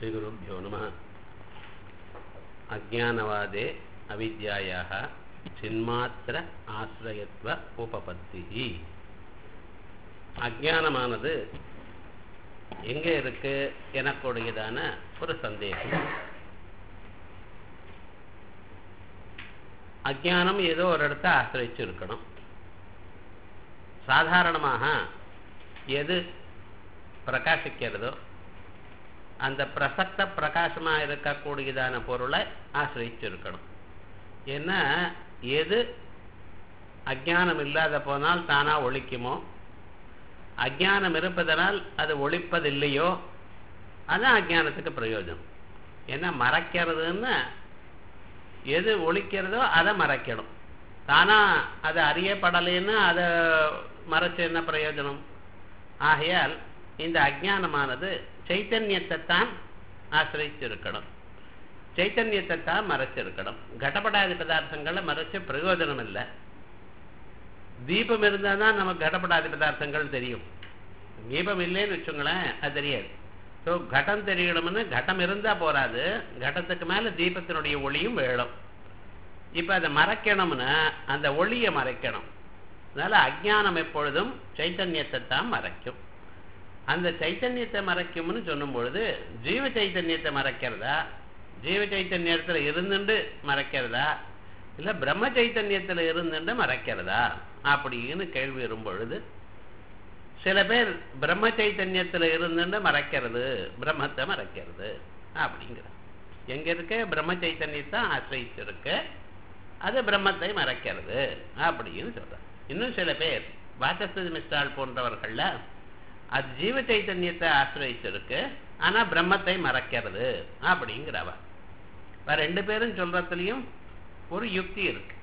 श्रीगुरुभ्यो नमः अज्ञानवादे अविद्यायाः சின்மாத்திர ஆசிரியத்துவ உபபத்தி அஜானமானது எங்க இருக்கு எனக்குடையதான ஒரு சந்தேகம் அஜானம் ஏதோ ஒரு இடத்த ஆசிரிச்சு இருக்கணும் சாதாரணமாக எது பிரகாசிக்கிறதோ அந்த பிரசக்த பிரகாசமாக இருக்கக்கூடியதான பொருளை ஆசிரிச்சு இருக்கணும் ஏன்னா எது அஜானம் இல்லாத போனால் தானா ஒழிக்குமோ அஜானம் இருப்பதனால் அது ஒழிப்பதில்லையோ அதுதான் அஜானத்துக்கு பிரயோஜனம் ஏன்னா மறைக்கிறதுன்னு எது ஒழிக்கிறதோ அதை மறைக்கணும் தானா அது அறியப்படலைன்னு அதை மறைச்சு என்ன பிரயோஜனம் ஆகையால் இந்த அஜானமானது சைத்தன்யத்தை தான் ஆசிரிச்சிருக்கணும் சைத்தன்யத்தை தான் மறைச்சிருக்கணும் கடப்படாத பதார்த்தங்களை மறைச்ச பிரயோஜனம் இல்லை தீபம் இருந்தால் தான் நமக்கு கடப்படாத பதார்த்தங்கள் தெரியும் தீபம் இல்லைன்னு வச்சுங்களேன் அது தெரியாது ஸோ கடம் தெரியணும்னு கடம் இருந்தால் போராது கடத்துக்கு மேலே தீபத்தினுடைய ஒளியும் வேணும் இப்போ அதை மறைக்கணும்னா அந்த ஒளியை மறைக்கணும் அதனால அஜானம் எப்பொழுதும் சைத்தன்யத்தை தான் மறைக்கும் அந்த சைத்தன்யத்தை மறைக்கும்னு சொல்லும் பொழுது ஜீவ சைத்தன்யத்தை மறைக்கிறதா ஜீவ சைத்தன்யத்தில் இருந்துட்டு மறைக்கிறதா இல்லை பிரம்ம சைத்தன்யத்தில் இருந்துட்டு மறைக்கிறதா அப்படின்னு கேள்வி வரும் பொழுது சில பேர் பிரம்ம சைத்தன்யத்தில் இருந்துட்டு மறைக்கிறது பிரம்மத்தை மறைக்கிறது அப்படிங்கிற எங்க இருக்க பிரம்ம சைத்தன்யத்தை ஆசிரிச்சிருக்கு அது பிரம்மத்தை மறைக்கிறது அப்படின்னு சொல்ற இன்னும் சில பேர் வாசஸ்தி மிஸ்டால் போன்றவர்கள்ல அது ஜீவ சைத்தன்யத்தை ஆசிரிச்சிருக்கு ஆனா பிரம்மத்தை மறைக்கிறது அப்படிங்கிறவ ரெண்டு பேரும் சொல்றதுலயும் ஒரு யுக்தி இருக்கு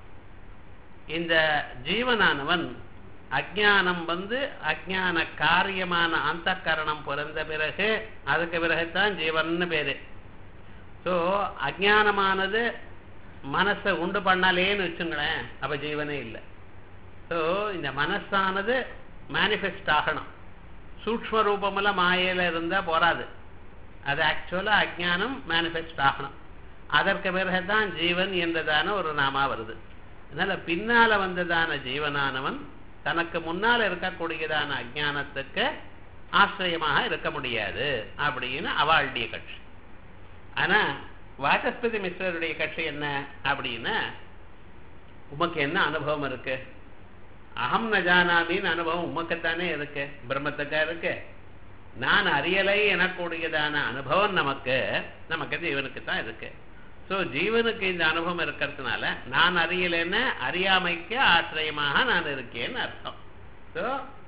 இந்த ஜீவனானவன் அஜானம் வந்து அஜான காரியமான அந்த கரணம் பிறந்த பிறகு அதுக்கு பிறகுதான் ஜீவன் பேரு ஸோ அஜானமானது மனசை உண்டு பண்ணலேன்னு வச்சுங்களேன் அப்ப ஜீவனே இல்லை ஸோ இந்த மனசானது மேனிஃபெஸ்ட் ஆகணும் சூக்ம ரூபமெல்லாம் மாயையில் இருந்தால் போராது அது ஆக்சுவலாக அஜானம் மேனிஃபெஸ்ட் ஆகணும் அதற்கு பிறகுதான் ஜீவன் என்றதான ஒரு நாமா வருது அதனால பின்னால வந்ததான ஜீவனானவன் தனக்கு முன்னால் இருக்கக்கூடியதான அஜானத்துக்கு ஆசிரியமாக இருக்க முடியாது அப்படின்னு அவாளுடைய கட்சி ஆனா வாசஸ்பதி மிஸ்ரருடைய கட்சி என்ன அப்படின்னா உமக்கு என்ன அனுபவம் இருக்கு அகம் நஜானாமின்னு அனுபவம் உமக்குத்தானே இருக்கு பிரம்மத்துக்கா இருக்கு நான் அறியலை எனக்கூடியதான அனுபவம் நமக்கு நமக்கு ஜீவனுக்கு தான் இருக்கு ஸோ ஜீவனுக்கு இந்த அனுபவம் இருக்கிறதுனால நான் அறியலைன்னு அறியாமைக்கு ஆசிரியமாக நான் இருக்கேன்னு அர்த்தம் ஸோ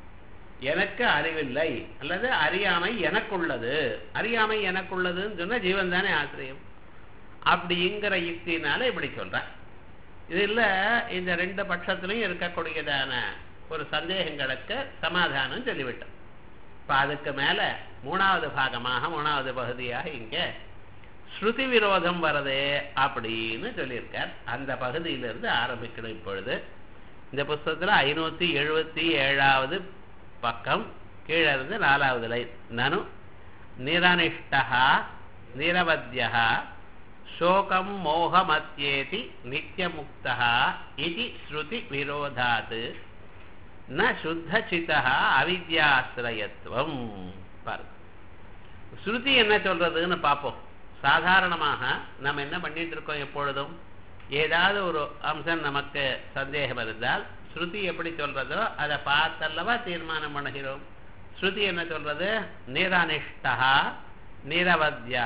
எனக்கு அறிவில்லை அல்லது அறியாமை எனக்குள்ளது அறியாமை எனக்குள்ளதுன்னு சொன்னா ஜீவன் தானே ஆசிரியம் அப்படிங்கிற யுக்தினால இப்படி சொல்றேன் இதில் இந்த ரெண்டு பட்சத்திலையும் இருக்கக்கூடியதான ஒரு சந்தேகங்களுக்கு சமாதானம் சொல்லிவிட்டோம் இப்போ அதுக்கு மேல மூணாவது பாகமாக மூணாவது பகுதியாக இங்க ஸ்ருதி விரோதம் வரதே அப்படின்னு சொல்லியிருக்கார் அந்த பகுதியிலிருந்து ஆரம்பிக்கணும் இப்பொழுது இந்த புஸ்தகத்தில் ஐநூத்தி எழுபத்தி ஏழாவது பக்கம் கீழே இருந்து நாலாவது லைன் நனு நிரனிஷ்டா நிரவத்தியா சோகம் மோகமத்யேதி நித்தியமுக்தா இது ஸ்ருதி விரோதாத் ந சுத்தச்சிதா அவித்யாசிரயத்துவம் பாருங்க ஸ்ருதி என்ன சொல்றதுன்னு பார்ப்போம் சாதாரணமாக நம்ம என்ன பண்ணிட்டு இருக்கோம் எப்பொழுதும் ஏதாவது ஒரு அம்சம் நமக்கு சந்தேகம் இருந்தால் ஸ்ருதி எப்படி சொல்றதோ அதை பார்த்தல்லவா தீர்மானம் பண்ணுகிறோம் ஸ்ருதி என்ன சொல்றது நிரனிஷ்டா நிரவத்தியா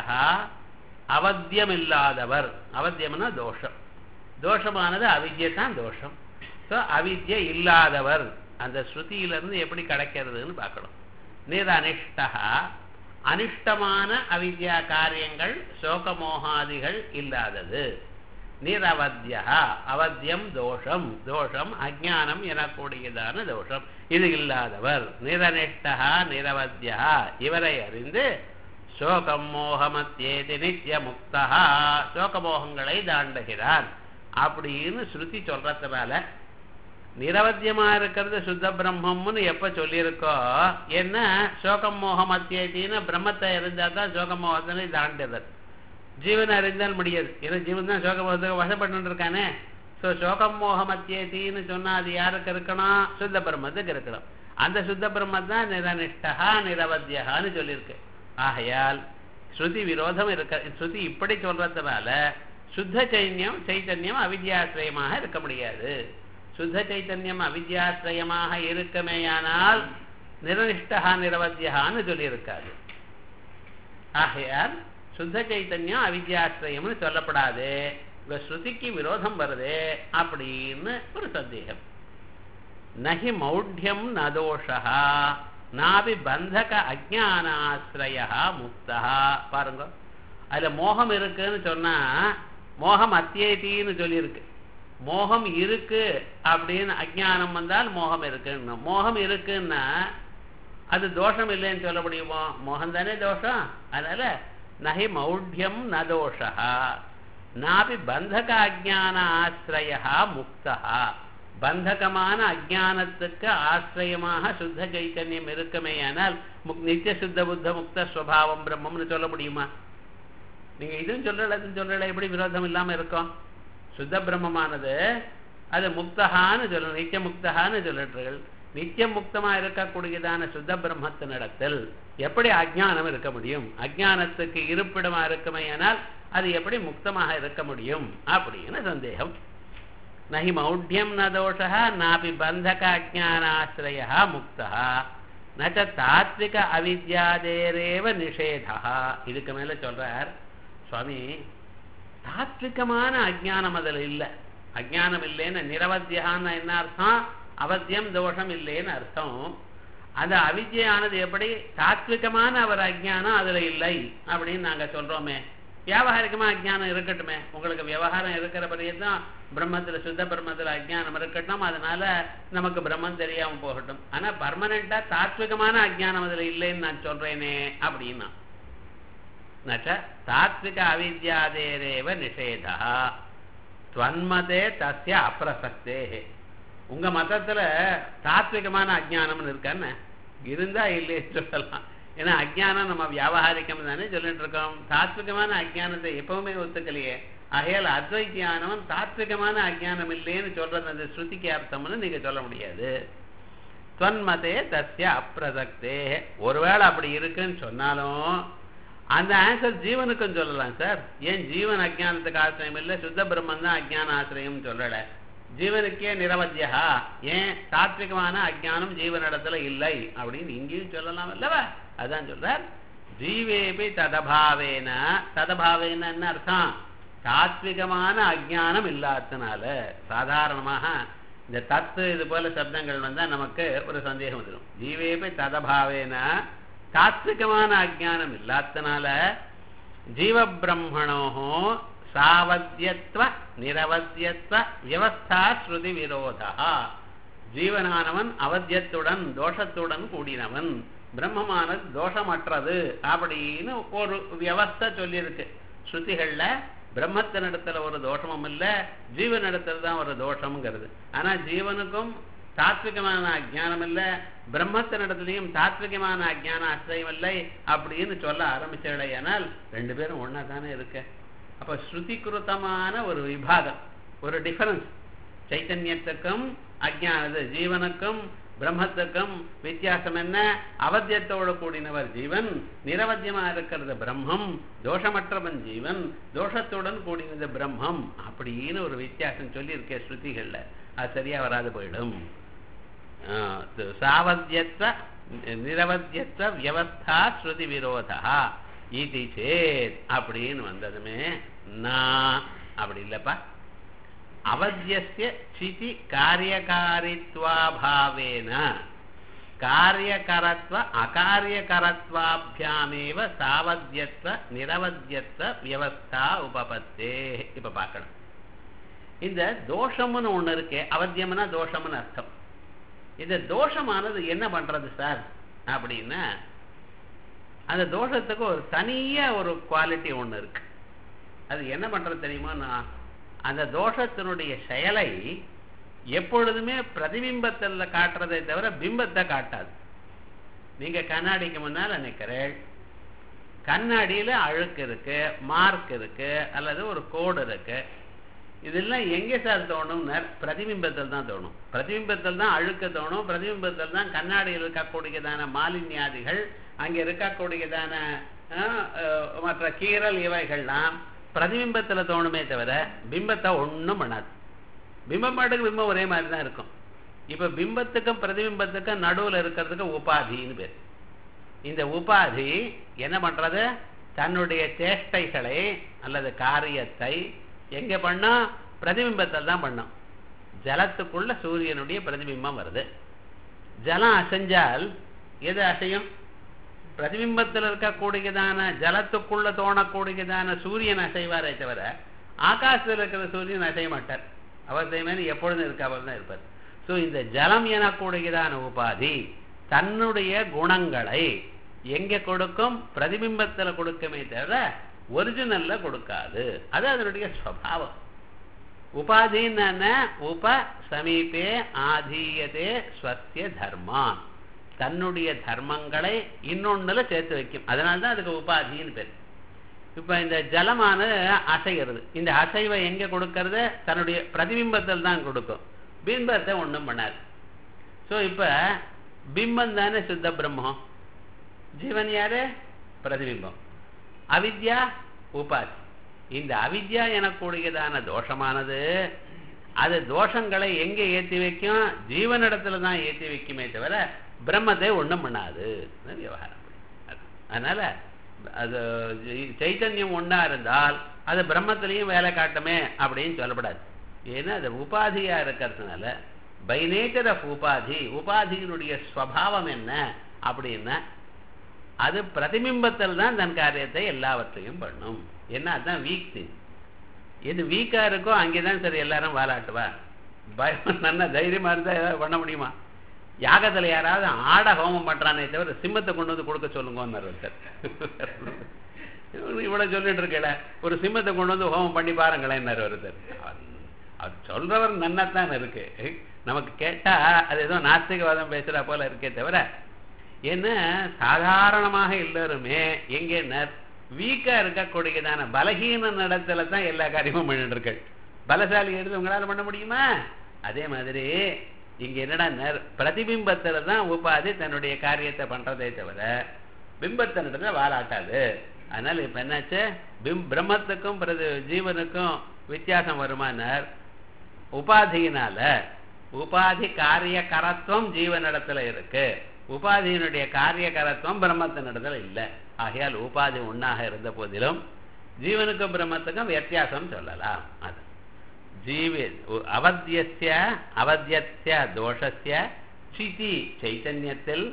அவத்தியம் இல்லாதவர் அவத்தியம்னா தோஷம் தோஷமானது அவித்யை தான் தோஷம் ஸோ அவித்யை இல்லாதவர் அந்த ஸ்ருதியிலிருந்து எப்படி கிடைக்கிறதுன்னு பார்க்கணும் நிரனிஷ்டா அனிஷ்டமான அவித்யா காரியங்கள் சோகமோகாதிகள் இல்லாதது நிரவத்தியா அவத்தியம் தோஷம் தோஷம் அஜானம் எனக்கூடியதான தோஷம் இது இல்லாதவர் நிரனிஷ்டா நிரவத்தியா இவரை அறிந்து சோகம் மோகமத்தேதி நித்திய முக்தா சோகமோகங்களை தாண்டுகிறான் அப்படின்னு ஸ்ருதி சொல்றதுனால நிரவத்தியமா இருக்கிறது சுத்த பிரம்மம்னு எப்ப சொல்லியிருக்கோ என்ன சோகம் மோகம் அத்தியத்தின்னு பிரம்மத்தை இருந்தா தான் சோகம் மோகத்தினை தாண்டது ஜீவன் அறிந்தால் முடியாது ஏன்னா ஜீவன் தான் சோக மோகத்துக்கு வசப்பட்டு இருக்கானே ஸோ சோகம் மோகம் அத்தியத்தின்னு சொன்னா அது யாருக்கு இருக்கணும் சுத்த பிரம்மத்துக்கு இருக்கணும் அந்த சுத்த பிரம்மம் தான் நிரனிஷ்டா நிரவத்தியகான்னு சொல்லியிருக்கு ஆகையால் ஸ்ருதி விரோதம் இருக்க ஸ்ருதி இப்படி சொல்றதுனால சுத்த சைன்யம் சைத்தன்யம் அவித்யாசிரயமாக இருக்க முடியாது சுத்த சைத்தன்யம் அவித்யாசிரயமாக இருக்குமேயானால் நிரனிஷ்டா நிரவத்தியகான்னு சொல்லியிருக்காது ஆகையால் சுத்த சைத்தன்யம் அவித்யாசிரயம்னு சொல்லப்படாது இப்ப ஸ்ருதிக்கு விரோதம் வருது அப்படின்னு ஒரு சந்தேகம் நகி மௌಢ்யம் நதோஷா நாபி பந்தக அஜானாசிரய முக்தா பாருங்க அதுல மோகம் இருக்குன்னு சொன்னா மோகம் அத்தியத்தின்னு சொல்லியிருக்கு மோகம் இருக்கு அப்படின்னு அஜானம் வந்தால் மோகம் இருக்குன்னு மோகம் இருக்குன்னா அது தோஷம் இல்லைன்னு சொல்ல முடியுமோ மோகம் தானே தோஷம் அதனால நகி மௌಢ்யம் ந தோஷா நாபி பந்தக அஜான ஆசிரய முக்தா பந்தகமான அஜானத்துக்கு ஆசிரியமாக சுத்த சைத்தன்யம் இருக்குமேயானால் நித்திய சுத்த புத்த முக்த ஸ்வபாவம் பிரம்மம்னு சொல்ல முடியுமா நீங்க இதுவும் சொல்லல அதுவும் சொல்லல எப்படி விரோதம் இல்லாம இருக்கும் சுத்த பிரம்மமானது அது முக்தகான்னு சொல்லணும் நித்திய முக்தகான்னு சொல்லிட்டுகள் நித்திய முக்தமா இருக்கக்கூடியதான சுத்த பிரம்மத்தினிடத்தில் எப்படி அஜானம் இருக்க முடியும் அஜானத்துக்கு இருப்பிடமா இருக்குமேயானால் அது எப்படி முக்தமாக இருக்க முடியும் அப்படின்னு சந்தேகம் நகி மௌಢ்யம் ந தோஷா நாபி பந்தக அஜானாசிரய முக்தா நச்ச தாத்விக அவித்யாதேரேவ நிஷேதா இதுக்கு மேல சொல்றார் சுவாமி தாத்விகமான அஜானம் அதில் இல்லை அஜானம் இல்லைன்னு நிரவத்தியான்னு என்ன அர்த்தம் அவத்தியம் தோஷம் இல்லைன்னு அர்த்தம் அந்த அவித்யானது எப்படி தாத்விகமான அவர் அஜானம் அதுல இல்லை அப்படின்னு நாங்க சொல்றோமே வியாபாரிகமா அஜானம் இருக்கட்டுமே உங்களுக்கு விவகாரம் இருக்கிற தான் பிரம்மத்துல சுத்த பிரம்மத்துல அஜானம் இருக்கட்டும் அதனால நமக்கு பிரம்மம் தெரியாம போகட்டும் ஆனா பர்மனண்டா தாத்விகமான அஜானம் அதுல இல்லைன்னு நான் சொல்றேனே அப்படின்னா நச்ச தாத்விக அவித்யாதேரேவ நிஷேதா துவன்மதே தஸ்ய அப்பிரசக்தே உங்க மதத்துல தாத்விகமான அஜானம்னு இருக்கான்னு இருந்தா இல்லைன்னு சொல்லலாம் ஏன்னா அஜானம் நம்ம வியாபாரிக்கம் தானே சொல்லிட்டு இருக்கோம் தாத்விகமான அஜானத்தை எப்பவுமே ஒத்துக்கலையே ஆகையால் அத்வைத்தியானம் தாத்விகமான அஜானம் இல்லைன்னு சொல்றது அந்த ஸ்ருதிக்கு அர்த்தம்னு நீங்க சொல்ல முடியாது தொன்மதே தஸ்ய அப்பிரசக்தே ஒருவேளை அப்படி இருக்குன்னு சொன்னாலும் அந்த ஆன்சர் ஜீவனுக்கும் சொல்லலாம் சார் ஏன் ஜீவன் அஜானத்துக்கு ஆசிரியம் இல்லை சுத்த பிரம்மன் தான் அஜான ஆசிரியம் சொல்லல ஜீவனுக்கே நிரவத்தியா ஏன் தாத்விகமான அஜானம் ஜீவனிடத்துல இல்லை அப்படின்னு இங்கேயும் சொல்லலாம் அல்லவா அதான் சொல்றார் ஜீவேபி ததபாவேன ததபாவேன என்ன அர்த்தம் தாத்விகமான அஜானம் இல்லாதனால சாதாரணமாக இந்த தத்து இது போல சப்தங்கள் வந்தா நமக்கு ஒரு சந்தேகம் வந்துடும் ஜீவேபி ததபாவேன தாத்விகமான அஜானம் இல்லாதனால ஜீவ பிரம்மணோ சாவத்தியத்துவ நிரவத்தியத்துவ வியவஸ்தா ஸ்ருதி விரோதா ஜீவனானவன் அவத்தியத்துடன் தோஷத்துடன் கூடினவன் பிரம்மமானது தோஷமற்றது அப்படின்னு ஒரு வியவஸ்தை சொல்லியிருக்கு ஸ்ருதிகள்ல பிரம்மத்தினிடத்துல ஒரு தோஷமும் இல்லை ஜீவனிடத்துல தான் ஒரு தோஷம்ங்கிறது ஆனா ஜீவனுக்கும் தாத்விகமான அஜானம் இல்லை பிரம்மத்தினிடத்துலையும் தாத்விகமான அஜான அச்சயம் இல்லை அப்படின்னு சொல்ல ஆரம்பிச்சடையானால் ரெண்டு பேரும் ஒன்னா தானே இருக்க அப்ப ஸ்ருதிகிருத்தமான ஒரு விபாகம் ஒரு டிஃபரன்ஸ் சைத்தன்யத்துக்கும் அஜானது ஜீவனுக்கும் பிரம்மத்துக்கும் வித்தியாசம் என்ன அவத்தியத்தோடு கூடினவர் ஜீவன் நிரவத்தியமா இருக்கிறது பிரம்மம் தோஷமற்றவன் ஜீவன் தோஷத்துடன் கூடினது பிரம்மம் அப்படின்னு ஒரு வித்தியாசம் சொல்லி இருக்க ஸ்ருதிகள்ல அது சரியா வராது போயிடும் சாவத்தியத்துவ நிரவத்தியத்துவ வியவஸ்தா ஸ்ருதி விரோதா இது சேத் அப்படின்னு வந்ததுமே நான் அப்படி இல்லப்பா அவத்தியஸ்ய சிதி காரியகாரித்வாபாவேன காரியகரத்வ அகாரியகரத்வாபியாமேவ சாவத்தியத்வ நிரவத்தியத்வ வியவஸ்தா உபபத்தே இப்ப பார்க்கணும் இந்த தோஷம்னு ஒண்ணு இருக்கே அவத்தியம்னா தோஷம்னு அர்த்தம் இந்த தோஷமானது என்ன பண்றது சார் அப்படின்னா அந்த தோஷத்துக்கு ஒரு தனியா ஒரு குவாலிட்டி ஒண்ணு இருக்கு அது என்ன பண்றது தெரியுமா நான் அந்த தோஷத்தினுடைய செயலை எப்பொழுதுமே பிரதிபிம்பத்தில் காட்டுறதை தவிர பிம்பத்தை காட்டாது நீங்க கண்ணாடிக்கு முன்னால நிக்கிறேள் கண்ணாடியில அழுக்கு இருக்கு மார்க் இருக்கு அல்லது ஒரு கோடு இருக்கு இதெல்லாம் எங்கே சார் தோணும்னா பிரதிபிம்பத்தில் தான் தோணும் பிரதிபிம்பத்தில் தான் அழுக்க தோணும் பிரதிபிம்பத்தில் தான் கண்ணாடியில் இருக்கக்கூடியதான மாலின்யாதிகள் அங்கே இருக்கக்கூடியதான அஹ், அஹ், மற்ற கீறல் இவைகள்லாம் பிரதிபிம்பத்தில் தோணுமே தவிர பிம்பத்தை ஒன்றும் பண்ணாது பிம்பம் பாட்டுக்கு பிம்பம் ஒரே மாதிரி தான் இருக்கும் இப்போ பிம்பத்துக்கும் பிரதிபிம்பத்துக்கும் நடுவில் இருக்கிறதுக்கு உபாதின்னு பேர் இந்த உபாதி என்ன பண்றது தன்னுடைய சேஷ்டைகளை அல்லது காரியத்தை எங்க பண்ணும் பிரதிபிம்பத்தில் தான் பண்ணும் ஜலத்துக்குள்ள சூரியனுடைய பிரதிபிம்பம் வருது ஜலம் அசைஞ்சால் எது அசையும் பிரதிபிம்பத்தில் இருக்கக்கூடியதான ஜலத்துக்குள்ள தோணக்கூடியதான சூரியன் அசைவாரே தவிர ஆகாசத்தில் இருக்கிற சூரியன் அசைய மாட்டார் அவர் மாதிரி எப்பொழுதும் இருக்க அவர் தான் இருப்பார் ஸோ இந்த ஜலம் எனக்கூடியதான உபாதி தன்னுடைய குணங்களை எங்க கொடுக்கும் பிரதிபிம்பத்தில் கொடுக்குமே தவிர ஒரிஜினல்ல கொடுக்காது அது அதனுடைய ஸ்வபாவம் உபாதின்னு உப சமீபே ஆதீயதே ஸ்வசிய தர்மான் தன்னுடைய தர்மங்களை இன்னொன்னுல சேர்த்து வைக்கும் அதனால தான் அதுக்கு உபாதின்னு பேர் இப்ப இந்த ஜலமானது அசைகிறது இந்த அசைவை எங்க கொடுக்கறது தன்னுடைய பிரதிபிம்பத்தில் தான் கொடுக்கும் பிம்பத்தை ஒண்ணும் பண்ணாது ஸோ இப்ப பிம்பம் தானே சுத்த பிரம்மம் ஜீவன் யாரு பிரதிபிம்பம் அவித்யா உபாதி இந்த அவித்யா எனக்கூடியதான தோஷமானது அது தோஷங்களை எங்க ஏத்தி வைக்கும் ஜீவனிடத்துல தான் ஏத்தி வைக்குமே தவிர பிரம்மத்தை ஒண்ணும் பண்ணாது அது விவகாரம் அது. அதனால அது ஜெய்- சைத்தன்யம் ஒண்ணா இருந்தால் அது பிரம்மத்திலையும் வேலை காட்டுமே அப்படின்னு சொல்லப்படாது ஏன்னா அது உபாதியா இருக்கிறதுனால பை நேச்சர் ஆஃப் உபாதி உபாதியினுடைய ஸ்வபாவம் என்ன அப்படின்னா அது பிரதிபிம்பத்தில் தான் தன் காரியத்தை எல்லாவற்றையும் பண்ணும் என்ன அதுதான் வீக் திங் எது வீக்கா இருக்கோ அங்கேதான் சரி எல்லாரும் வாலாட்டுவா பயம் நல்ல தைரியமா இருந்தா ஏதாவது பண்ண முடியுமா யாகத்துல யாராவது ஆட ஹோமம் பண்றானே தவிர சிம்மத்தை கொண்டு வந்து கொடுக்க சொல்லுங்கன்னு ஒருத்தர் இவ்வளவு சொல்லிட்டு இருக்கல ஒரு சிம்மத்தை கொண்டு வந்து ஹோமம் பண்ணி பாருங்களேன் ஒருத்தர் அவர் அவர் சொல்றவர் நன்னத்தான் இருக்கு நமக்கு கேட்டா அது ஏதோ நாஸ்திகவாதம் பேசுறா போல இருக்கே தவிர என்ன சாதாரணமாக எல்லாருமே எங்கே வீக்கா இருக்கக்கூடியதான பலகீன நடத்துல தான் எல்லா காரியமும் பண்ணிட்டு இருக்கு பலசாலி எடுத்து உங்களால பண்ண முடியுமா அதே மாதிரி இங்க என்னடா நர்- பிரதிபிம்பத்துல தான் உபாதி தன்னுடைய காரியத்தை பண்றதே தவிர பிம்பத்தினிடத்துல வாலாட்டாது அதனால இப்ப என்னாச்சு பிம் பிரம்மத்துக்கும் பிரதி ஜீவனுக்கும் வித்தியாசம் வருமானார் உபாதியினால உபாதி காரிய கரத்துவம் ஜீவனிடத்துல இருக்கு உபாதியினுடைய காரிய கரத்துவம் பிரம்மத்தினிடத்துல இல்லை ஆகையால் உபாதி ஒண்ணாக இருந்த போதிலும் ஜீவனுக்கும் பிரம்மத்துக்கும் வித்தியாசம் சொல்லலாம் அது ஜீவி அவத்தியஸ்ய அவத்தியஸ்ய தோஷஸ்ய சிதி சைத்தன்யத்தில்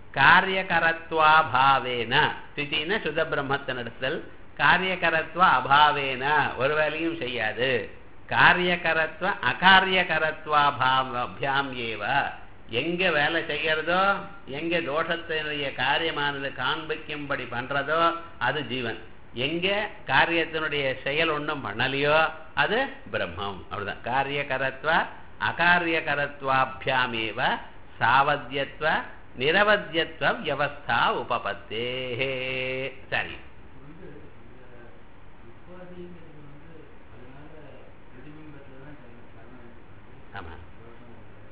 காரியகரத்வாபாவேன ஸ்திதின சுத பிரம்மத்தினிடத்தில் காரியகரத்வ அபாவேன ஒரு வேலையும் செய்யாது காரியகரத்வ அகாரியகரத்வாபாபியாம் ஏவ எங்க வேலை செய்யறதோ எங்க தோஷத்தினுடைய காரியமானது காண்பிக்கும்படி பண்றதோ அது ஜீவன் எங்க காரியத்தினுடைய செயல் ஒண்ணும் பண்ணலையோ அது பிரம்மம் அப்படிதான் காரியகரத்வ அகாரியகரத்வாபியாமேவ சாவத்தியத்வ நிரவத்தியத்வ வியவஸ்தா உபபத்தே சரி வந்து இந்த உபாதிங்கிறது வந்து அதனால பிரதிபிம்பத்துல தான் கரண- கரணம் இருக்குது. ஆமா தோஷம் வருது.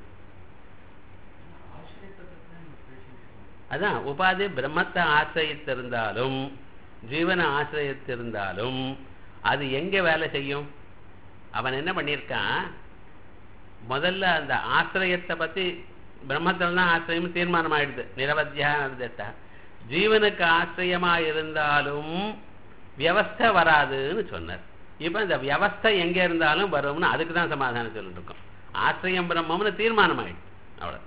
ஆனா ஆசிரியத்தை பத்தி தான் நம்ம பேசிட்டு இருக்கோம். அதான் உபாதி பிரம்மத்தை ஆசிரியத்திருந்தாலும் ஜீவனை ஆசிரியத்திருந்தாலும் அது எங்க வேலை செய்யும் அவன் என்ன பண்ணியிருக்கான் முதல்ல அந்த ஆசிரியத்தை பத்தி பிரம்மத்தில் தான் ஆசிரியம் தீர்மானம் ஆயிடுது நிரவத்தியா ஜீவனுக்கு ஆசிரியமா இருந்தாலும் வியவஸ்தை வராதுன்னு சொன்னார் இப்ப இந்த வியவஸ்தை எங்க இருந்தாலும் வரும்னு அதுக்கு தான் சமாதானம் சொல்லிட்டு இருக்கோம் ஆசிரியம் பிரம்மம்னு தீர்மானம் ஆயிடுது அவ்வளவு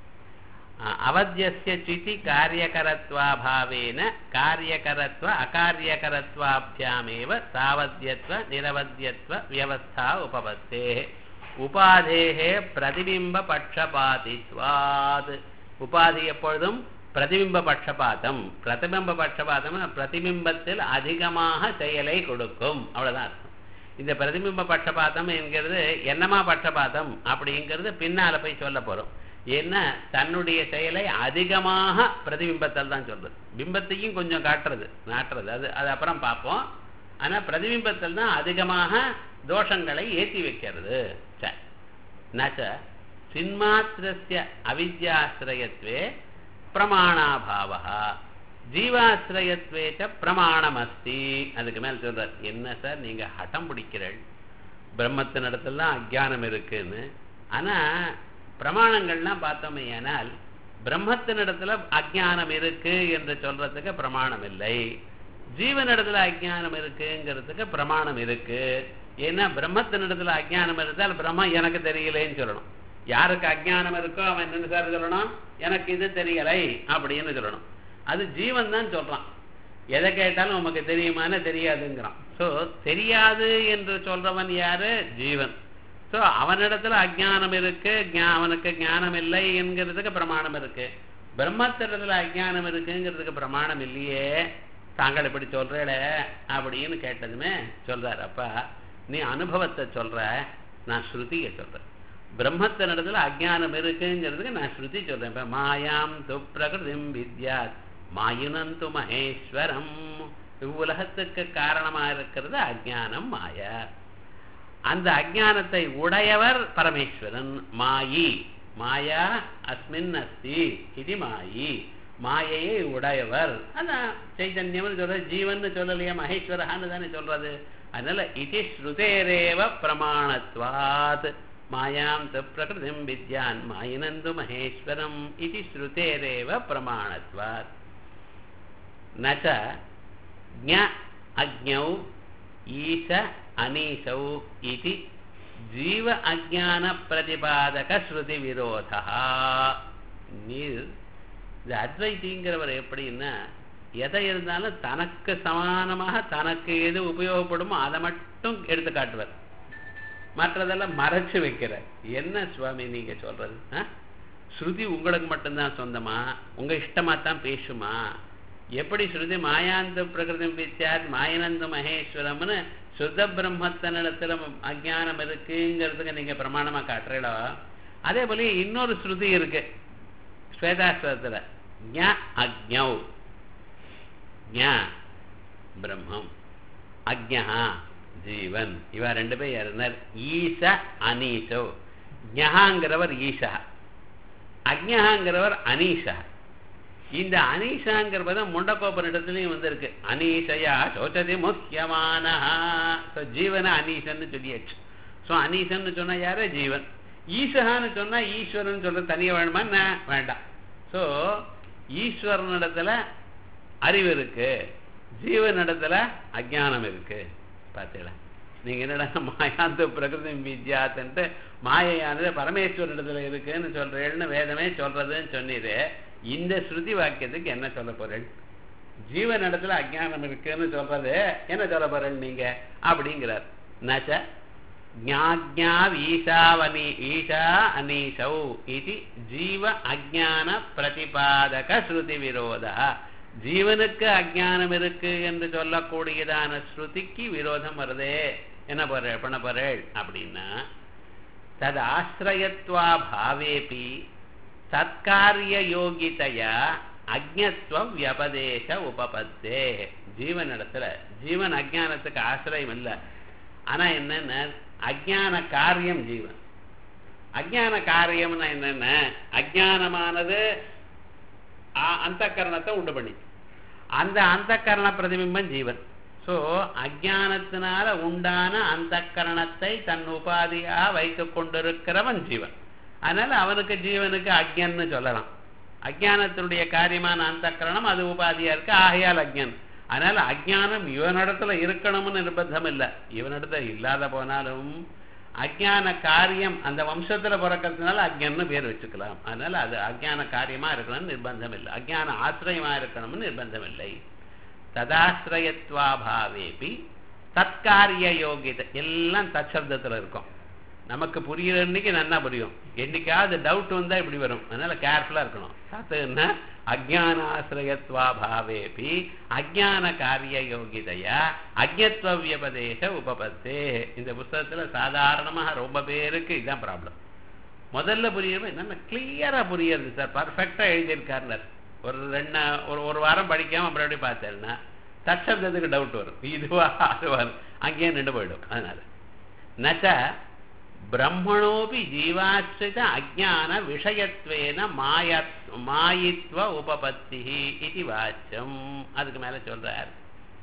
அவத்தியஸ்ய சிதி காரியகரத்வாபாவேன காரியகரத்வ அகாரியகரத்வாபியாமேவ சாவத்தியத்வ நிரவத்தியத்வ வியவஸ்தா உபபத்தே உபாதேகே பிரதிபிம்ப பட்சபாதித்வாத் உபாதி எப்பொழுதும் பிரதிபிம்ப பட்சபாதம் பிரதிபிம்ப பட்சபாதம் பிரதிபிம்பத்தில் அதிகமாக செயலை கொடுக்கும் அவ்வளவுதான் அர்த்தம் இந்த பிரதிபிம்ப பட்சபாதம் என்கிறது என்னமா பட்சபாதம் அப்படிங்கிறது பின்னால போய் சொல்ல போறோம் ஏன்னா தன்னுடைய செயலை அதிகமாக பிரதிபிம்பத்தால் தான் சொல்றது பிம்பத்தையும் கொஞ்சம் காட்டுறது நாட்டுறது அது அது அப்புறம் பார்ப்போம் ஆனா பிரதிபிம்பத்தில் தான் அதிகமாக தோஷங்களை ஏற்றி வைக்கிறது சரி நச்ச சின்மாத்திரஸ்ய அவித்யாசிரயத்வே பிரமாணாபாவா ஜீவாசிரயத்வே ச பிரமாணமஸ்தி அதுக்கு மேல சொல்றார் என்ன சார் நீங்க ஹட்டம் பிடிக்கிறீள் பிரம்மத்தின் இடத்துல தான் அஜானம் இருக்குன்னு ஆனா பிரமாணங்கள்லாம் பார்த்தோமே ஆனால் பிரம்மத்தின் இடத்துல அஜானம் இருக்கு என்று சொல்றதுக்கு பிரமாணம் இல்லை ஜீவனிடத்துல அஜானம் இருக்குங்கிறதுக்கு பிரமாணம் இருக்கு ஏன்னா பிரம்மத்தின் இடத்துல அஜானம் இருந்தால் பிரம்மம் எனக்கு தெரியலேன்னு சொல்லணும் யாருக்கு அஜானம் இருக்கோ அவன் என்ன சார் சொல்லணும் எனக்கு இது தெரியலை அப்படின்னு சொல்லணும் அது ஜீவன் தான் சொல்றான் எதை கேட்டாலும் உமக்கு தெரியுமான்னு தெரியாதுங்கிறான் ஸோ தெரியாது என்று சொல்றவன் யாரு ஜீவன் ஸோ அவனிடத்துல அஜானம் இருக்கு ஞா- அவனுக்கு ஞானம் இல்லை என்கிறதுக்கு பிரமாணம் இருக்கு பிரம்மத்திடத்துல அஜானம் இருக்குங்கிறதுக்கு பிரமாணம் இல்லையே தாங்கள் இப்படி சொல்றேட அப்படின்னு கேட்டதுமே சொல்றாரு அப்பா நீ அனுபவத்தை சொல்ற நான் ஸ்ருதியை சொல்றேன் பிரம்மத்தினிடத்துல அஜானம் இருக்குங்கிறதுக்கு நான் ஸ்ருதி சொல்றேன் இப்ப மாயாம் து பிரகிருதிம் வித்யாத் மாயுனந்து மகேஸ்வரம் இவ்வுலகத்துக்கு காரணமா இருக்கிறது அஜானம் மாயா அந்த அஜானத்தை உடையவர் பரமேஸ்வரன் மாயி மாயா அஸ்மின் அஸ்தி இது மாயி மாயையை உடையவர் அதான் சைதன்யம் சொல்ற ஜீவன் சொல்லலையா மகேஸ்வரஹான்னு தானே சொல்றது அதனால இது ஸ்ருதேரேவ பிரமாணத்வாத் மாயாம் து பிரகிருதிம் வித்யான் மாயினந்து மகேஸ்வரம் இது ஸ்ருதேரேவ பிரமாணத்வாத் நச்ச ஞ அஜ்ஞௌ ஈச அனீசௌ இது ஜீவ அஜான பிரதிபாதக ஸ்ருதி விரோதா நீர் இந்த அத்வைத்திங்கிறவர் எப்படின்னா எதை இருந்தாலும் தனக்கு சமானமாக தனக்கு எது உபயோகப்படுமோ அதை மட்டும் எடுத்து காட்டுவார் மற்றதெல்லாம் மறைச்சு வைக்கிறார் என்ன சுவாமி நீங்க சொல்றது ஆ? ஸ்ருதி உங்களுக்கு மட்டும்தான் சொந்தமா உங்க இஷ்டமா தான் பேசுமா எப்படி ஸ்ருதி மாயாந்த பிரகிருதி வித்யாத் மாயனந்த மகேஸ்வரம்னு சுத்த பிரம்மத்தனிடத்துல அஜானம் இருக்குங்கிறதுக்கு நீங்க பிரமாணமா காட்டுறீங்களோ அதே போல இன்னொரு ஸ்ருதி இருக்கு ஸ்வேதாஸ்வரத்துல ஞ அக்ஞௌ ஞ பிரம்மம் அக்ஞா ஜீவன் இவ ரெண்டு பேர் யாருனர் ஈச அனீசோ ஞகாங்கிறவர் ஈசா அக்ஞகாங்கிறவர் அனீஷா இந்த அனீஷாங்கிறத முண்டக்கோப்பனிடத்துலையும் வந்திருக்கு அனீஷயா சோச்சதி முக்கியமான ஜீவன அனீசன்னு சொல்லியாச்சு ஸோ அனீசன்னு சொன்னா யாரு ஜீவன் ஈசகான்னு சொன்னா ஈஸ்வரன் சொல்ற தனியா வேணுமா என்ன? வேண்டாம் ஸோ ஈஸ்வரனிடத்துல அறிவு இருக்கு ஜீவனிடத்துல அஜானம் இருக்கு பார்த்தீங்களா நீங்க என்னடா மாயாந்த பிரகிருதி வித்யாத்துன்ட்டு மாயையானது பரமேஸ்வரனிடத்துல இருக்குன்னு சொல்றேன்னு வேதமே சொல்றதுன்னு சொன்னீரு இந்த ஸ்ருதி வாக்கியத்துக்கு என்ன சொல்ல போறேன் ஜீவன் இடத்துல அஜானம் இருக்குன்னு சொல்றது என்ன சொல்ல போறேன் நீங்க அப்படிங்கிறார் நச்ச ஞாஜ்ஞா ஈசாவனி ஈஷா அனீசௌ இது ஜீவ அஜான பிரதிபாதக ஸ்ருதி விரோதா ஜீவனுக்கு அஜானம் இருக்கு என்று சொல்லக்கூடியதான ஸ்ருதிக்கு விரோதம் வருதே என்ன போற பண்ண போறேள் அப்படின்னா தது ஆசிரயத்வா பாவேபி தற்காரிய யோகிதையா அஜ்ஞத்வம் வியபதேச உபபத்தே ஜீவன் இடத்துல ஜீவன் அஜானத்துக்கு ஆசிரியம் இல்லை ஆனா என்னன்னா அஜான காரியம் ஜீவன் அஜான காரியம்னா என்னென்ன அஜானமானது அந்த கரணத்தை உண்டு பண்ணி அந்த அந்த கரண பிரதிபிம்பம் ஜீவன் ஸோ அஜானத்தினால உண்டான அந்த கரணத்தை தன் உபாதியா வைத்து கொண்டிருக்கிறவன் ஜீவன் அதனால அவனுக்கு ஜீவனுக்கு அஜ்ஞன்னு சொல்லலாம் அஜானத்தினுடைய காரியமான அந்த கரணம் அது உபாதியா இருக்கு ஆகையால் அஜ்ஞன் அதனால அஜ்ஞானம் இவனிடத்துல இருக்கணும்னு நிர்பந்தம் இல்லை இவனிடத்துல இல்லாத போனாலும் அஜ்ஞான காரியம் அந்த வம்சத்துல பிறக்கிறதுனால அஜ்ஞன்னு பேர் வச்சுக்கலாம் அதனால அது அஜ்ஞான காரியமா இருக்கணும்னு நிர்பந்தம் இல்லை அஜ்ஞான ஆசிரியமா இருக்கணும்னு நிர்பந்தம் இல்லை ததாசிரயத்வாபாவேபி தற்காரிய யோகியத்தை எல்லாம் தற்சப்தத்துல இருக்கும் நமக்கு புரியுற அன்னைக்கு நல்லா புரியும் என்னைக்காவது டவுட் வந்தா இப்படி வரும் அதனால கேர்ஃபுல்லா இருக்கணும் தத்துன்னா அஜானாசிரயத்வாபாவேபி அஜான காரிய யோகிதையா அஜத்வ வியபதேச உபபத்தே இந்த புஸ்தகத்துல சாதாரணமாக ரொம்ப பேருக்கு இதுதான் ப்ராப்ளம் முதல்ல புரியுமே என்னென்ன கிளியரா புரியுது சார் பர்ஃபெக்டா எழுதியிருக்காருனர் ஒரு ரெண்டு ஒரு ஒரு வாரம் படிக்காம அப்புறம் எப்படி பார்த்தேன்னா தற்சப்தத்துக்கு டவுட் வரும் இதுவா அதுவா அங்கேயே நின்று போயிடும் அதனால நச்ச பிரம்மணோபி ஜீவாசிரித அஜான விஷயத்வேன மாய மாயித்வ உபபத்தி இது வாச்சம் அதுக்கு மேல சொல்றார்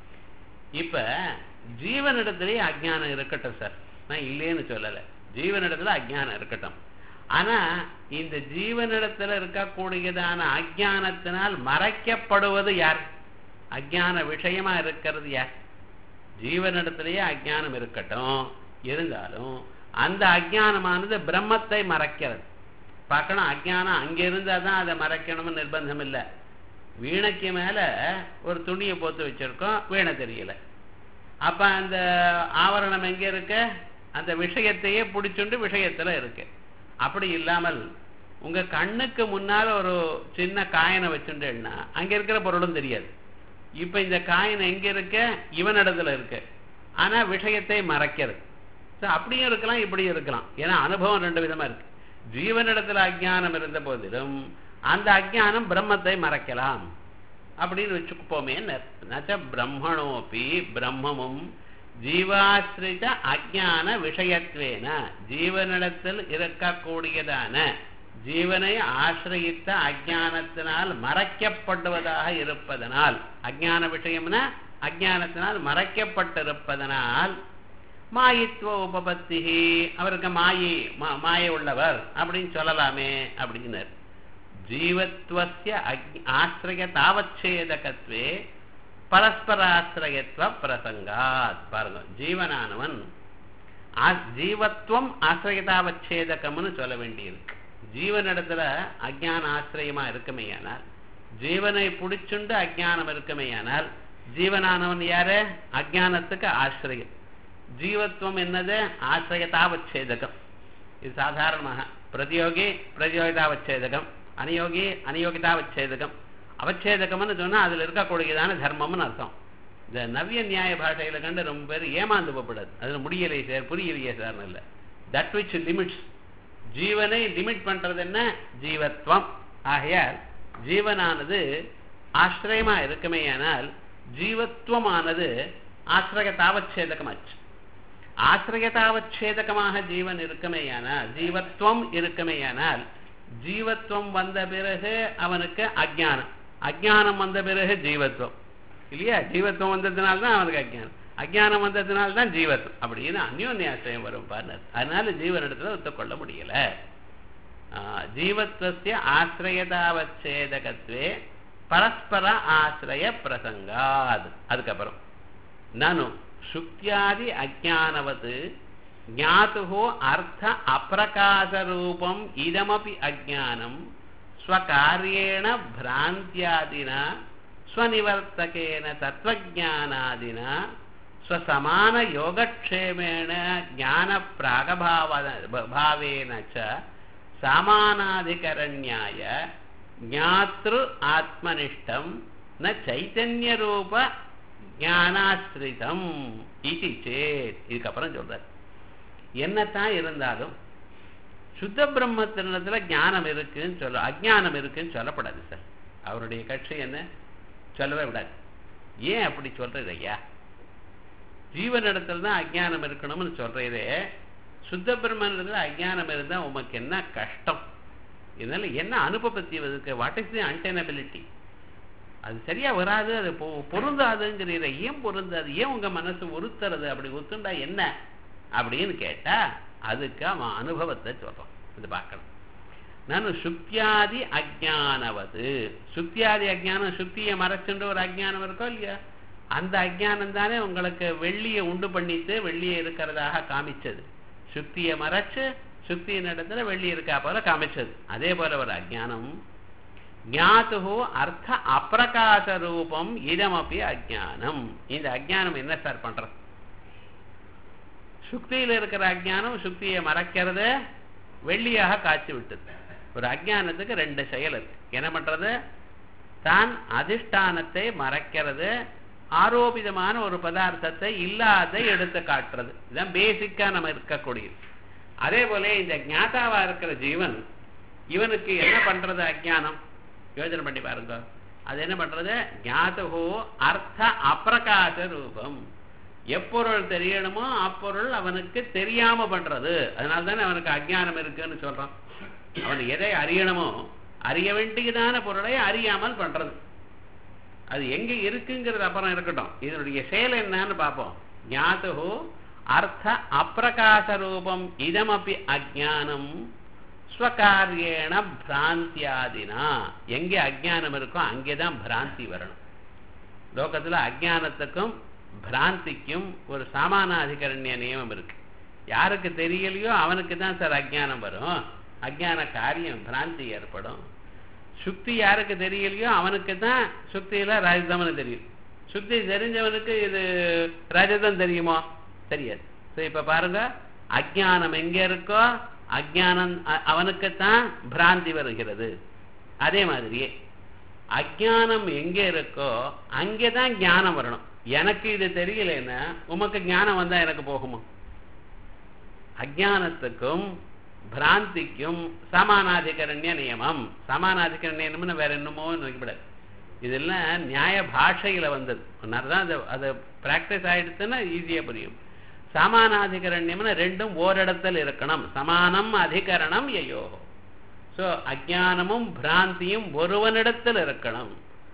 இப்ப ஜீவனிடத்திலேயே அஜானம் இருக்கட்டும் சார் நான் இல்லைன்னு சொல்லல ஜீவனிடத்துல அஜானம் இருக்கட்டும் ஆனா இந்த ஜீவனிடத்துல இருக்கக்கூடியதான அஜானத்தினால் மறைக்கப்படுவது யார் அஜான விஷயமா இருக்கிறது யார் ஜீவனிடத்திலேயே அஜானம் இருக்கட்டும் இருந்தாலும் அந்த அஜானமானது பிரம்மத்தை மறைக்கிறது பார்க்கணும் அஜானம் அங்க இருந்தா தான் அதை மறைக்கணும்னு நிர்பந்தம் இல்லை வீணைக்கு மேல ஒரு துணியை போத்து வச்சிருக்கோம் வீணை தெரியல அப்ப அந்த ஆவரணம் எங்க இருக்கு அந்த விஷயத்தையே பிடிச்சுண்டு விஷயத்துல இருக்கு அப்படி இல்லாமல் உங்க கண்ணுக்கு முன்னால ஒரு சின்ன காயனை வச்சுட்டேன்னா அங்க இருக்கிற பொருளும் தெரியாது இப்ப இந்த காயின் எங்க இருக்கு இவனிடத்துல இருக்கு ஆனா விஷயத்தை மறைக்கிறது அப்படியும் இருக்கலாம் இப்படியும் இருக்கலாம் ஏன்னா அனுபவம் ரெண்டு விதமா இருக்கு ஜீவனிடத்துல அஜானம் இருந்த போதிலும் அந்த அஜானம் பிரம்மத்தை மறைக்கலாம் அப்படின்னு வச்சுப்போமே நச்ச பிரம்மணோப்பி பிரம்மமும் ஜீவாசிரித அஜான விஷயத்வேன ஜீவனிடத்தில் இருக்கக்கூடியதான ஜீவனை ஆசிரியித்த அஜானத்தினால் மறைக்கப்படுவதாக இருப்பதனால் அஜான விஷயம்னா அஜானத்தினால் மறைக்கப்பட்டிருப்பதனால் மாயித்துவ உபபத்தி அவருக்கு மாயி மாய உள்ளவர் அப்படின்னு சொல்லலாமே அப்படின்னார் ஜீவத்வசிய ஆசிரிய தாவச்சேதகத்வே பரஸ்பராசிரியத்துவ பிரசங்காத் பாருங்க ஜீவனானவன் ஜீவத்துவம் ஆசிரியதாவச்சேதகம்னு சொல்ல வேண்டியிருக்கு ஜீவனிடத்துல அஜான ஆசிரியமா இருக்குமேயானால் ஜீவனை பிடிச்சுண்டு அஜானம் இருக்குமேயானால் ஜீவனானவன் யாரு அஜானத்துக்கு ஆசிரியம் ஜீவத்துவம் என்னது ஆசிரியதாவச்சேதகம் இது சாதாரணமாக பிரதியோகி பிரதியோகிதாவச்சேதகம் அநியோகி அநியோகிதாவச்சேதகம் அவச்சேதகம்னு சொன்னா அதுல இருக்கக்கூடியதான தர்மம்னு அர்த்தம் இந்த நவ்ய நியாய பாஷையில கண்டு ரொம்ப பேர் ஏமாந்து போகக்கூடாது அதுல முடியலையே சார் புரியலையே சார் இல்ல தட் விச் லிமிட்ஸ் ஜீவனை லிமிட் பண்றது என்ன ஜீவத்வம் ஆகையால் ஜீவனானது ஆசிரியமா இருக்குமேயானால் ஜீவத்துவமானது ஆசிரியதாவச்சேதகமாச்சு ஆசிரியதாவச்சேதகமாக ஜீவன் இருக்குமேயானால் ஜீவத்துவம் இருக்குமேயானால் ஜீவத்துவம் வந்த பிறகு அவனுக்கு அஜானம் அஜானம் வந்த பிறகு ஜீவத்துவம் இல்லையா ஜீவத்துவம் வந்ததுனால தான் அவனுக்கு அஜானம் அஜானம் வந்ததுனால தான் ஜீவத்துவம் அப்படின்னு அந்யோன்யாசிரியம் வரும் பாருனர் அதனால ஜீவனிடத்துல ஒத்துக்கொள்ள முடியல ஜீவத்வசிய ஆசிரியதாவச்சேதகத்வே பரஸ்பர ஆசிரிய பிரசங்காத் அதுக்கப்புறம் நானும் சுக்தியாதி அஜானவது ஞாத்து அர்த்த அப்பிரகாசரூபம் இதமபி அஜானம் ஸ்வகாரியேண பிராந்தியாதினா ஸ்வநிவர்த்தகேன தத்துவஜானாதின ஸ்வசமான யோகக்ஷேமேண ஞான பிராகபாவேன ச சாமானாதிகரண்யாய ஞாத்ரு ஆத்மனிஷ்டம் ந சைத்தன்யரூப ஞானாசிரிதம் இது சேத் இதுக்கப்புறம் சொல்றார் என்னத்தான் இருந்தாலும் சுத்த பிரம்மத்தினத்துல ஞானம் இருக்குன்னு சொல்ல அஜானம் இருக்குன்னு சொல்லப்படாது சார் அவருடைய கட்சி என்ன சொல்லவே விடாது ஏன் அப்படி சொல்றது ஐயா ஜீவனிடத்துல தான் அஜானம் இருக்கணும்னு சொல்றதே சுத்த பிரம்மனிடத்துல அஜானம் இருந்தா உமக்கு என்ன கஷ்டம் இதனால என்ன அனுபவத்தி இருக்கு வாட் இஸ் தி அன்டெனபிலிட்டி அது சரியா வராது அது பொருந்தாதுங்கிறீர ஏன் பொருந்தாது ஏன் உங்க மனசு உறுத்துறது அப்படி ஒத்துண்டா என்ன அப்படின்னு கேட்டா அதுக்கு அவன் அனுபவத்தை சொல்றான் இது பார்க்கணும் நான் சுக்தியாதி அஜானவது சுக்தியாதி அஜானம் சுக்தியை மறைச்சுன்ற ஒரு அஜானம் இருக்கோ இல்லையா அந்த அஜானம் தானே உங்களுக்கு வெள்ளியை உண்டு பண்ணிட்டு வெள்ளியை இருக்கிறதாக காமிச்சது சுக்தியை மறைச்சு சுக்தியின் இடத்துல வெள்ளி இருக்கா போல காமிச்சது அதே போல ஒரு அஜானம் ஞாத்து அர்த்த அப்பிரகாச ரூபம் இதமப்பி அஜானம் இந்த அஜானம் என்ன சார் பண்றது சுக்தியில் இருக்கிற அஜானம் சுக்தியை மறைக்கிறத வெள்ளியாக காய்ச்சி விட்டது ஒரு அஜானத்துக்கு ரெண்டு செயல் இருக்கு என்ன பண்றது தான் அதிஷ்டானத்தை மறைக்கிறது ஆரோபிதமான ஒரு பதார்த்தத்தை இல்லாத எடுத்து காட்டுறது இதுதான் பேசிக்கா நம்ம இருக்கக்கூடியது அதே போல இந்த ஞாதாவா இருக்கிற ஜீவன் இவனுக்கு என்ன பண்றது அஜ்ஞானம் யோசனை பண்ணி பாருங்க அது என்ன பண்றது ஞாதகோ அர்த்த அப்பிரகாச ரூபம் எப்பொருள் தெரியணுமோ அப்பொருள் அவனுக்கு தெரியாம பண்றது அதனால தானே அவனுக்கு அஜ்ஞானம் இருக்குன்னு சொல்றான் அவன் எதை அறியணுமோ அறிய வேண்டியதான பொருளை அறியாமல் பண்றது அது எங்க இருக்குங்கிறது அப்புறம் இருக்கட்டும் இதனுடைய செயல் என்னன்னு பார்ப்போம் ஞாதகோ அர்த்த அப்பிரகாச ரூபம் இதமப்பி அஜானம் ஸ்வகாரியேன பிராந்தியாதினா எங்கே அஜ்ஞானம் இருக்கோ அங்கேதான் பிராந்தி வரணும் லோகத்துல அஜ்ஞானத்துக்கும் பிராந்திக்கும் ஒரு சாமானாதிகரண்ய நியமம் இருக்கு யாருக்கு தெரியலையோ அவனுக்கு தான் சார் அஜ்ஞானம் வரும் அஜ்ஞான காரியம் பிராந்தி ஏற்படும் சுக்தி யாருக்கு தெரியலையோ அவனுக்கு தான் சுக்தியில ராஜதம்னு தெரியும் சுக்தி தெரிஞ்சவனுக்கு இது ரஜதம் தெரியுமோ தெரியாது ஸோ இப்ப பாருங்க அஜ்ஞானம் எங்க இருக்கோ அஜ்ஞானம் அ- அவனுக்குத்தான் பிராந்தி வருகிறது அதே மாதிரியே அஜ்ஞானம் எங்க இருக்கோ அங்கேதான் ஞானம் வரணும் எனக்கு இது தெரியலன்னா உமக்கு ஞானம் வந்தா எனக்கு போகுமா அஜானத்துக்கும் பிராந்திக்கும் சமானாதிகரண்ய நியமம் சமானாதிகரண்ய நியமம்னு வேற என்னமோ நினைக்கப்படாது இதெல்லாம் நியாய பாஷையில வந்தது தான் அது அது பிராக்டிஸ் ஆயிடுச்சுன்னா ஈஸியா புரியும் சமானாதிகரண்யம்னு ரெண்டும் ஓரிடத்தில் இருக்கணும் சமானம் அதிகரணம் ஐயோ சோ அஜானமும் பிராந்தியும் ஒருவனிடத்தில் இருக்கணும்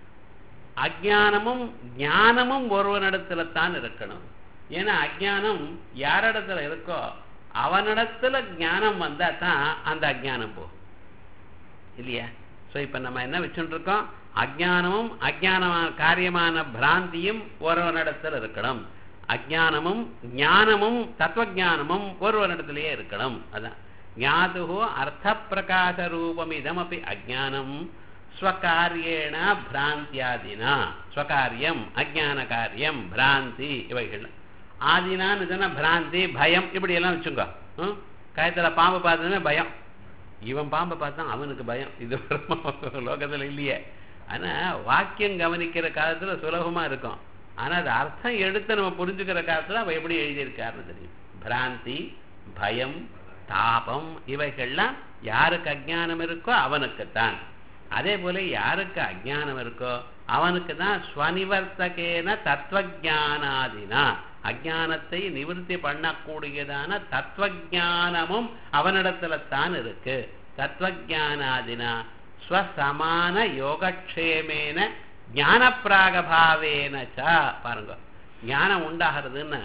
அஜானமும் ஞானமும் ஒருவனிடத்துல தான் இருக்கணும் ஏன்னா அஜானம் யாரிடத்துல இருக்கோ அவனிடத்துல ஞானம் வந்தா தான் அந்த அஜானம் போகும் இல்லையா சோ இப்ப நம்ம என்ன வச்சுட்டு இருக்கோம் அஜானமும் அஜானமான காரியமான பிராந்தியும் ஒருவனிடத்தில் இருக்கணும் அஜானமும் ஞானமும் தத்துவஞானமும் ஒருவனிடத்திலேயே இருக்கணும் அதான் ஞாதுகு அர்த்த பிரகாச ரூபம் இதமப்பி அஜானம் ஸ்வகாரியேன பிராந்தியாதினா ஸ்வகாரியம் அஜான காரியம் பிராந்தி இவைகள் ஆதினான்னு சொன்னா பிராந்தி பயம் இப்படி எல்லாம் வச்சுங்க ம்? கயத்துல பாம்பு பார்த்ததுமே பயம் இவன் பாம்பை பார்த்தா அவனுக்கு பயம் இது லோகத்துல இல்லையே ஆனா வாக்கியம் கவனிக்கிற காலத்துல சுலபமா இருக்கும் ஆனா அது அர்த்தம் எடுத்து நம்ம புரிஞ்சுக்கிற காலத்துல அவ எப்படி எழுதியிருக்காருன்னு தெரியும் பிராந்தி பயம் தாபம் இவைகள்லாம் யாருக்கு அஜ்ஞானம் இருக்கோ அவனுக்குத்தான் அதே போல யாருக்கு அஜ்ஞானம் இருக்கோ அவனுக்கு தான் ஸ்வனிவர்த்தகேன தத்துவஜானாதினா அஜானத்தை நிவர்த்தி பண்ணக்கூடியதான தத்துவஜானமும் அவனிடத்துல தான் இருக்கு தத்துவஜானாதினா ஸ்வசமான யோகக்ஷேமேன ஞான பிராகபாவேன பாருங்க ஞானம் உண்டாகிறதுன்னா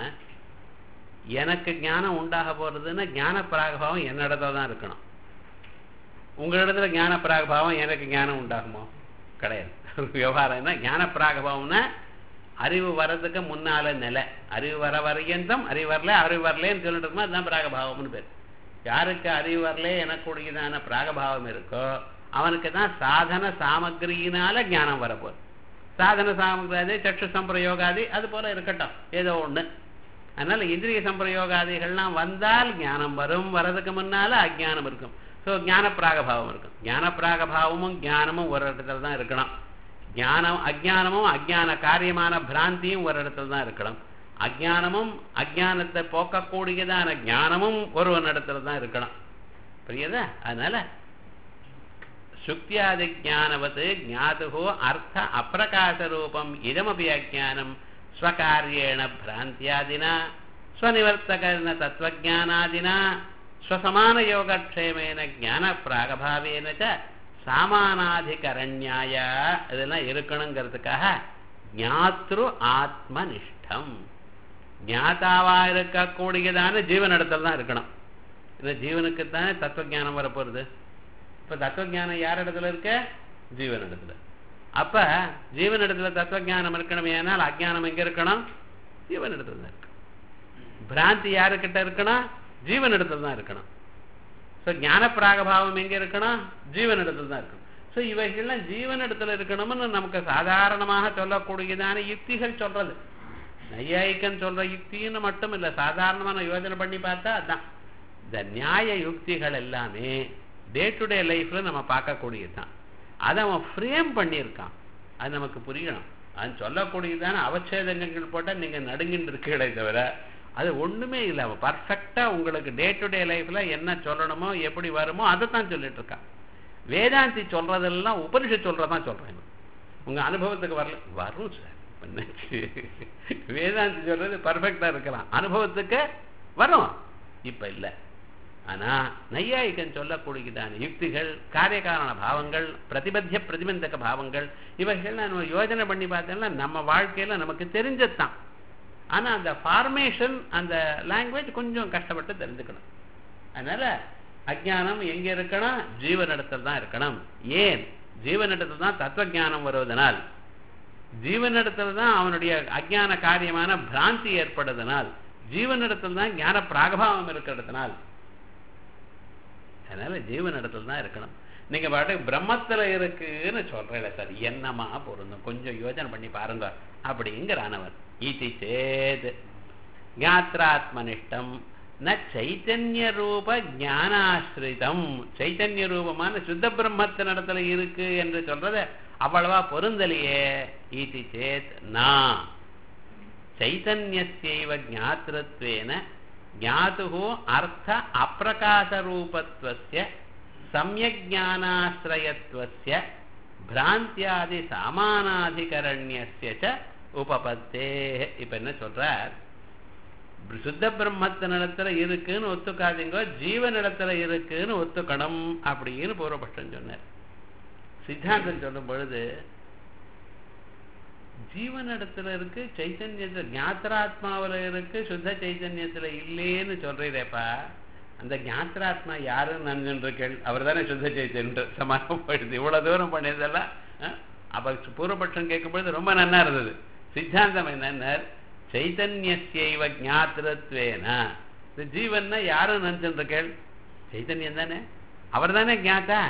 எனக்கு ஞானம் உண்டாக போறதுன்னா ஞான பிராகபாவம் என்னிடத்துல தான் இருக்கணும் உங்களிடத்துல ஞான பிராகபாவம் எனக்கு ஞானம் உண்டாகுமோ கிடையாது விவகாரம் என்ன ஞான பிராகபாவம்னா அறிவு வர்றதுக்கு முன்னால நிலை அறிவு வர வரையந்தம் அறிவு வரல அறிவு வரலன்னு சொல்லிட்டு இருக்குமா அதுதான் பிராகபாவம்னு பேர் யாருக்கு அறிவு வரல எனக்குடையதான பிராகபாவம் இருக்கோ அவனுக்கு தான் சாதன சாமகிரியினால ஞானம் வரப்போகுது சாதன சாமகிரி சக்ஷு சம்பிரயோகாதி அது போல இருக்கட்டும் ஏதோ ஒண்ணு அதனால இந்திரிய சம்பிரயோகாதிகள்லாம் வந்தால் ஞானம் வரும் வரதுக்கு முன்னால அஜ்ஞானம் இருக்கும் ஸோ ஞான பிராகபாவம் இருக்கும் ஞான பிராகபாவமும் ஞானமும் ஒரு இடத்துல தான் இருக்கணும் ஞானம் அஜ்ஞானமும் அஜ்ஞான காரியமான பிராந்தியும் ஒரு இடத்துல தான் இருக்கணும் அஜ்ஞானமும் அஜ்ஞானத்தை போக்கக்கூடியதான ஞானமும் ஒருவன் இடத்துல தான் இருக்கணும் புரியுதா அதனால சுக்தியாதி ஜானவத் ஜாதுகோ அர்த்த அப்பிரகாச ரூபம் இதமபி அஜானம் ஸ்வகாரியேண பிராந்தியாதினா ஸ்வநிவர்த்தகன தத்துவஜானாதினா ஸ்வசமான யோகக்ஷேமேன ஞான பிராகபாவேன ச சாமானாதிகரண்யாய இதெல்லாம் இருக்கணுங்கிறதுக்காக ஞாத்ரு ஆத்மனிஷ்டம் ஞாதாவா இருக்கக்கூடியதான ஜீவனிடத்துல தான் இருக்கணும் இந்த ஜீவனுக்கு தானே தத்துவஜானம் வரப்போறது இப்ப தத்துவஜானம் யார் இடத்துல இருக்க ஜீவனிடத்துல அப்ப ஜீவனிடத்துல தத்துவஜானம் இருக்கணும் ஏனால் அஜானம் எங்க இருக்கணும் ஜீவனிடத்துல தான் இருக்கு பிராந்தி யாருக்கிட்ட இருக்கணும் ஜீவனிடத்துல தான் இருக்கணும் ஸோ ஞான பிராகபாவம் எங்க இருக்கணும் ஜீவனிடத்துல தான் இருக்கணும் ஸோ இவைகள்லாம் ஜீவனிடத்துல இருக்கணும்னு நமக்கு சாதாரணமாக சொல்லக்கூடியதான யுக்திகள் சொல்றது நையாயிக்கன் சொல்ற யுக்தின்னு மட்டும் இல்லை சாதாரணமான யோஜனை பண்ணி பார்த்தா அதான் இந்த நியாய யுக்திகள் எல்லாமே டே டு டே லைஃப்ல நம்ம பார்க்கக்கூடியது தான் அதை அவன் ஃப்ரேம் பண்ணியிருக்கான் அது நமக்கு புரியணும் அது சொல்லக்கூடியதான அவச்சேதங்கள் போட்டால் நீங்கள் நடுங்கின்னு இருக்கீங்களே தவிர அது ஒண்ணுமே இல்லை அவன் பர்ஃபெக்டா உங்களுக்கு டே டு டே லைஃப்ல என்ன சொல்லணுமோ எப்படி வருமோ அதை தான் சொல்லிட்டு இருக்கான் வேதாந்தி சொல்றதெல்லாம் உபனிஷத் சொல்றதான் சொல்றேன் உங்க அனுபவத்துக்கு வரல வரும் சார் என்னாச்சு? வேதாந்தி சொல்றது பர்ஃபெக்டா இருக்கலாம் அனுபவத்துக்கு வரும் இப்ப இல்ல ஆனா நையாயிகன் சொல்லக்கூடியதான யுக்திகள் காரியகாரண பாவங்கள் பிரதிபத்திய பிரதிபந்தக பாவங்கள் இவைகள்லாம் நம்ம யோஜனை பண்ணி பார்த்தோம்னா நம்ம வாழ்க்கையில நமக்கு தெரிஞ்சதுதான் ஆனா அந்த ஃபார்மேஷன் அந்த லாங்குவேஜ் கொஞ்சம் கஷ்டப்பட்டு தெரிஞ்சுக்கணும் அதனால அஜ்ஞானம் எங்க இருக்கணும் ஜீவனிடத்தில் தான் இருக்கணும் ஏன் ஜீவனிடத்தில் தான் தத்துவ ஞானம் வருவதனால் ஜீவனிடத்தில் தான் அவனுடைய அஜ்ஞான காரியமான பிராந்தி ஏற்படுவதனால் ஜீவனிடத்தில் தான் ஞான பிராகபாவம் இருக்கிறதுனால் அதனால ஜீவனிடத்தில் தான் இருக்கணும் நீங்க பாட்டு பிரம்மத்துல இருக்குன்னு சொல்றேன் சார் என்னமா பொருந்தும் கொஞ்சம் யோசனை பண்ணி பாருங்க அப்படிங்கிறானவர் ஈதி சேத் ஞாத்ராத்மனிஷ்டம் ந சைத்தன்ய ரூப ஞானாசிரிதம் சைத்தன்ய ரூபமான சுத்த பிரம்மத்தினிடத்துல இருக்கு என்று சொல்றத அவ்வளவா பொருந்தலையே ஈதி சேத் நான் చైతన్యస్యైవ జ్ఞాతృత్వేన జ్ఞాతు అర్థ అప్రకాశరూపత్వస్య సమ్యజ్ఞానాశ్రయత్వస్య భ్రాంత్యాది సామానాధికరణ్యస్య చ உபபத்தே இப்ப என்ன சொல்றார் சுத்த பிரம்மத்தினிடத்துல இருக்குன்னு ஒத்துக்காதீங்க ஜீவனிடத்துல இருக்குன்னு ஒத்துக்கணும் அப்படின்னு பூர்வபட்சம் சொன்னார் சித்தாந்தம் சொல்லும் பொழுது ஜீவனிடத்துல இருக்கு சைத்தன்யத்துல ஞாத்திராத்மாவில் இருக்கு சுத்த சைத்தன்யத்துல இல்லேன்னு சொல்றீரேப்பா அந்த ஞாத்திராத்மா யாருன்னு நினைச்சுருக்கேள் அவர் தானே சுத்த சைத்தன்யம் சமாளம் போயிடுது இவ்வளவு தூரம் பண்ணியதெல்லாம் அஹ், அப்ப பூர்வபட்சம் கேட்கும்பொழுது ரொம்ப நன்னா இருந்தது சித்தாந்தம் என்னன்னா சைத்தன்யஸ்யைவ ஞாத்திரத்வேன இந்த ஜீவன்னா யாரும் நினைச்சுருக்கேள் சைத்தன்யம் தானே அவர் தானே ஞாத்தா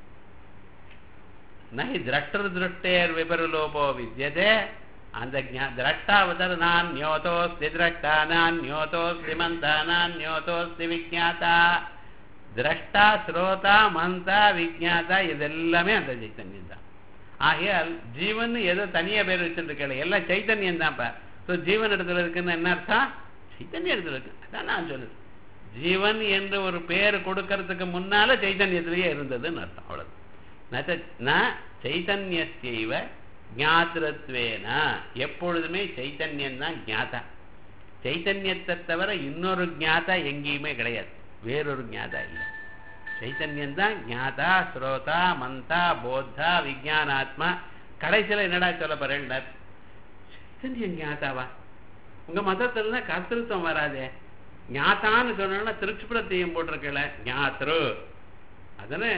நகி திரஷ்டர் திருஷ்டேர் விபரலோபோ வித்தியதே அந்த ஞா- திரஷ்டாவதர் நான் ஞோதோஸ்தி திரஷ்டா நான் ஞோதோஸ்தி மந்தா நான் ஞோதோஸ்தி விஜாதா திரஷ்டா ஸ்ரோதா மந்தா விஜாதா இதெல்லாமே அந்த சைத்தன்யம் தான் ஆகையால் ஜீவன் ஏதோ தனியா பேர் வச்சுருக்கல எல்லாம் சைத்தன்யம் தான்ப்பா ஸோ ஜீவன் இடத்துல இருக்குன்னு என்ன அர்த்தம் சைத்தன்யம் இடத்துல இருக்கு அதான் நான் சொல்லுது ஜீவன் என்று ஒரு பேர் கொடுக்கறதுக்கு முன்னால சைத்தன்யத்திலேயே இருந்ததுன்னு அர்த்தம் அவ்வளவு ந ச- ந சைத்தன்யஸ்யைவ ஞாத்திரத்வேன எப்பொழுதுமே சைத்தன்யம் தான் ஞாதா சைத்தன்யத்தை தவிர இன்னொரு ஞாதா எங்கேயுமே கிடையாது வேறொரு ஞாதா இல்லை சைத்தன்யம் தான் ஞாதா ஸ்ரோதா மந்தா போத்தா விஜயானாத்மா கடைசியில என்னடா சொல்ல போறேன் சைத்தன்யம் ஞாதாவா உங்க மதத்துல தான் கர்த்திருவம் வராதே ஞாதான்னு சொன்னா திருச்சிபுரத்தையும் போட்டிருக்கல ஞாத்ரு அதனே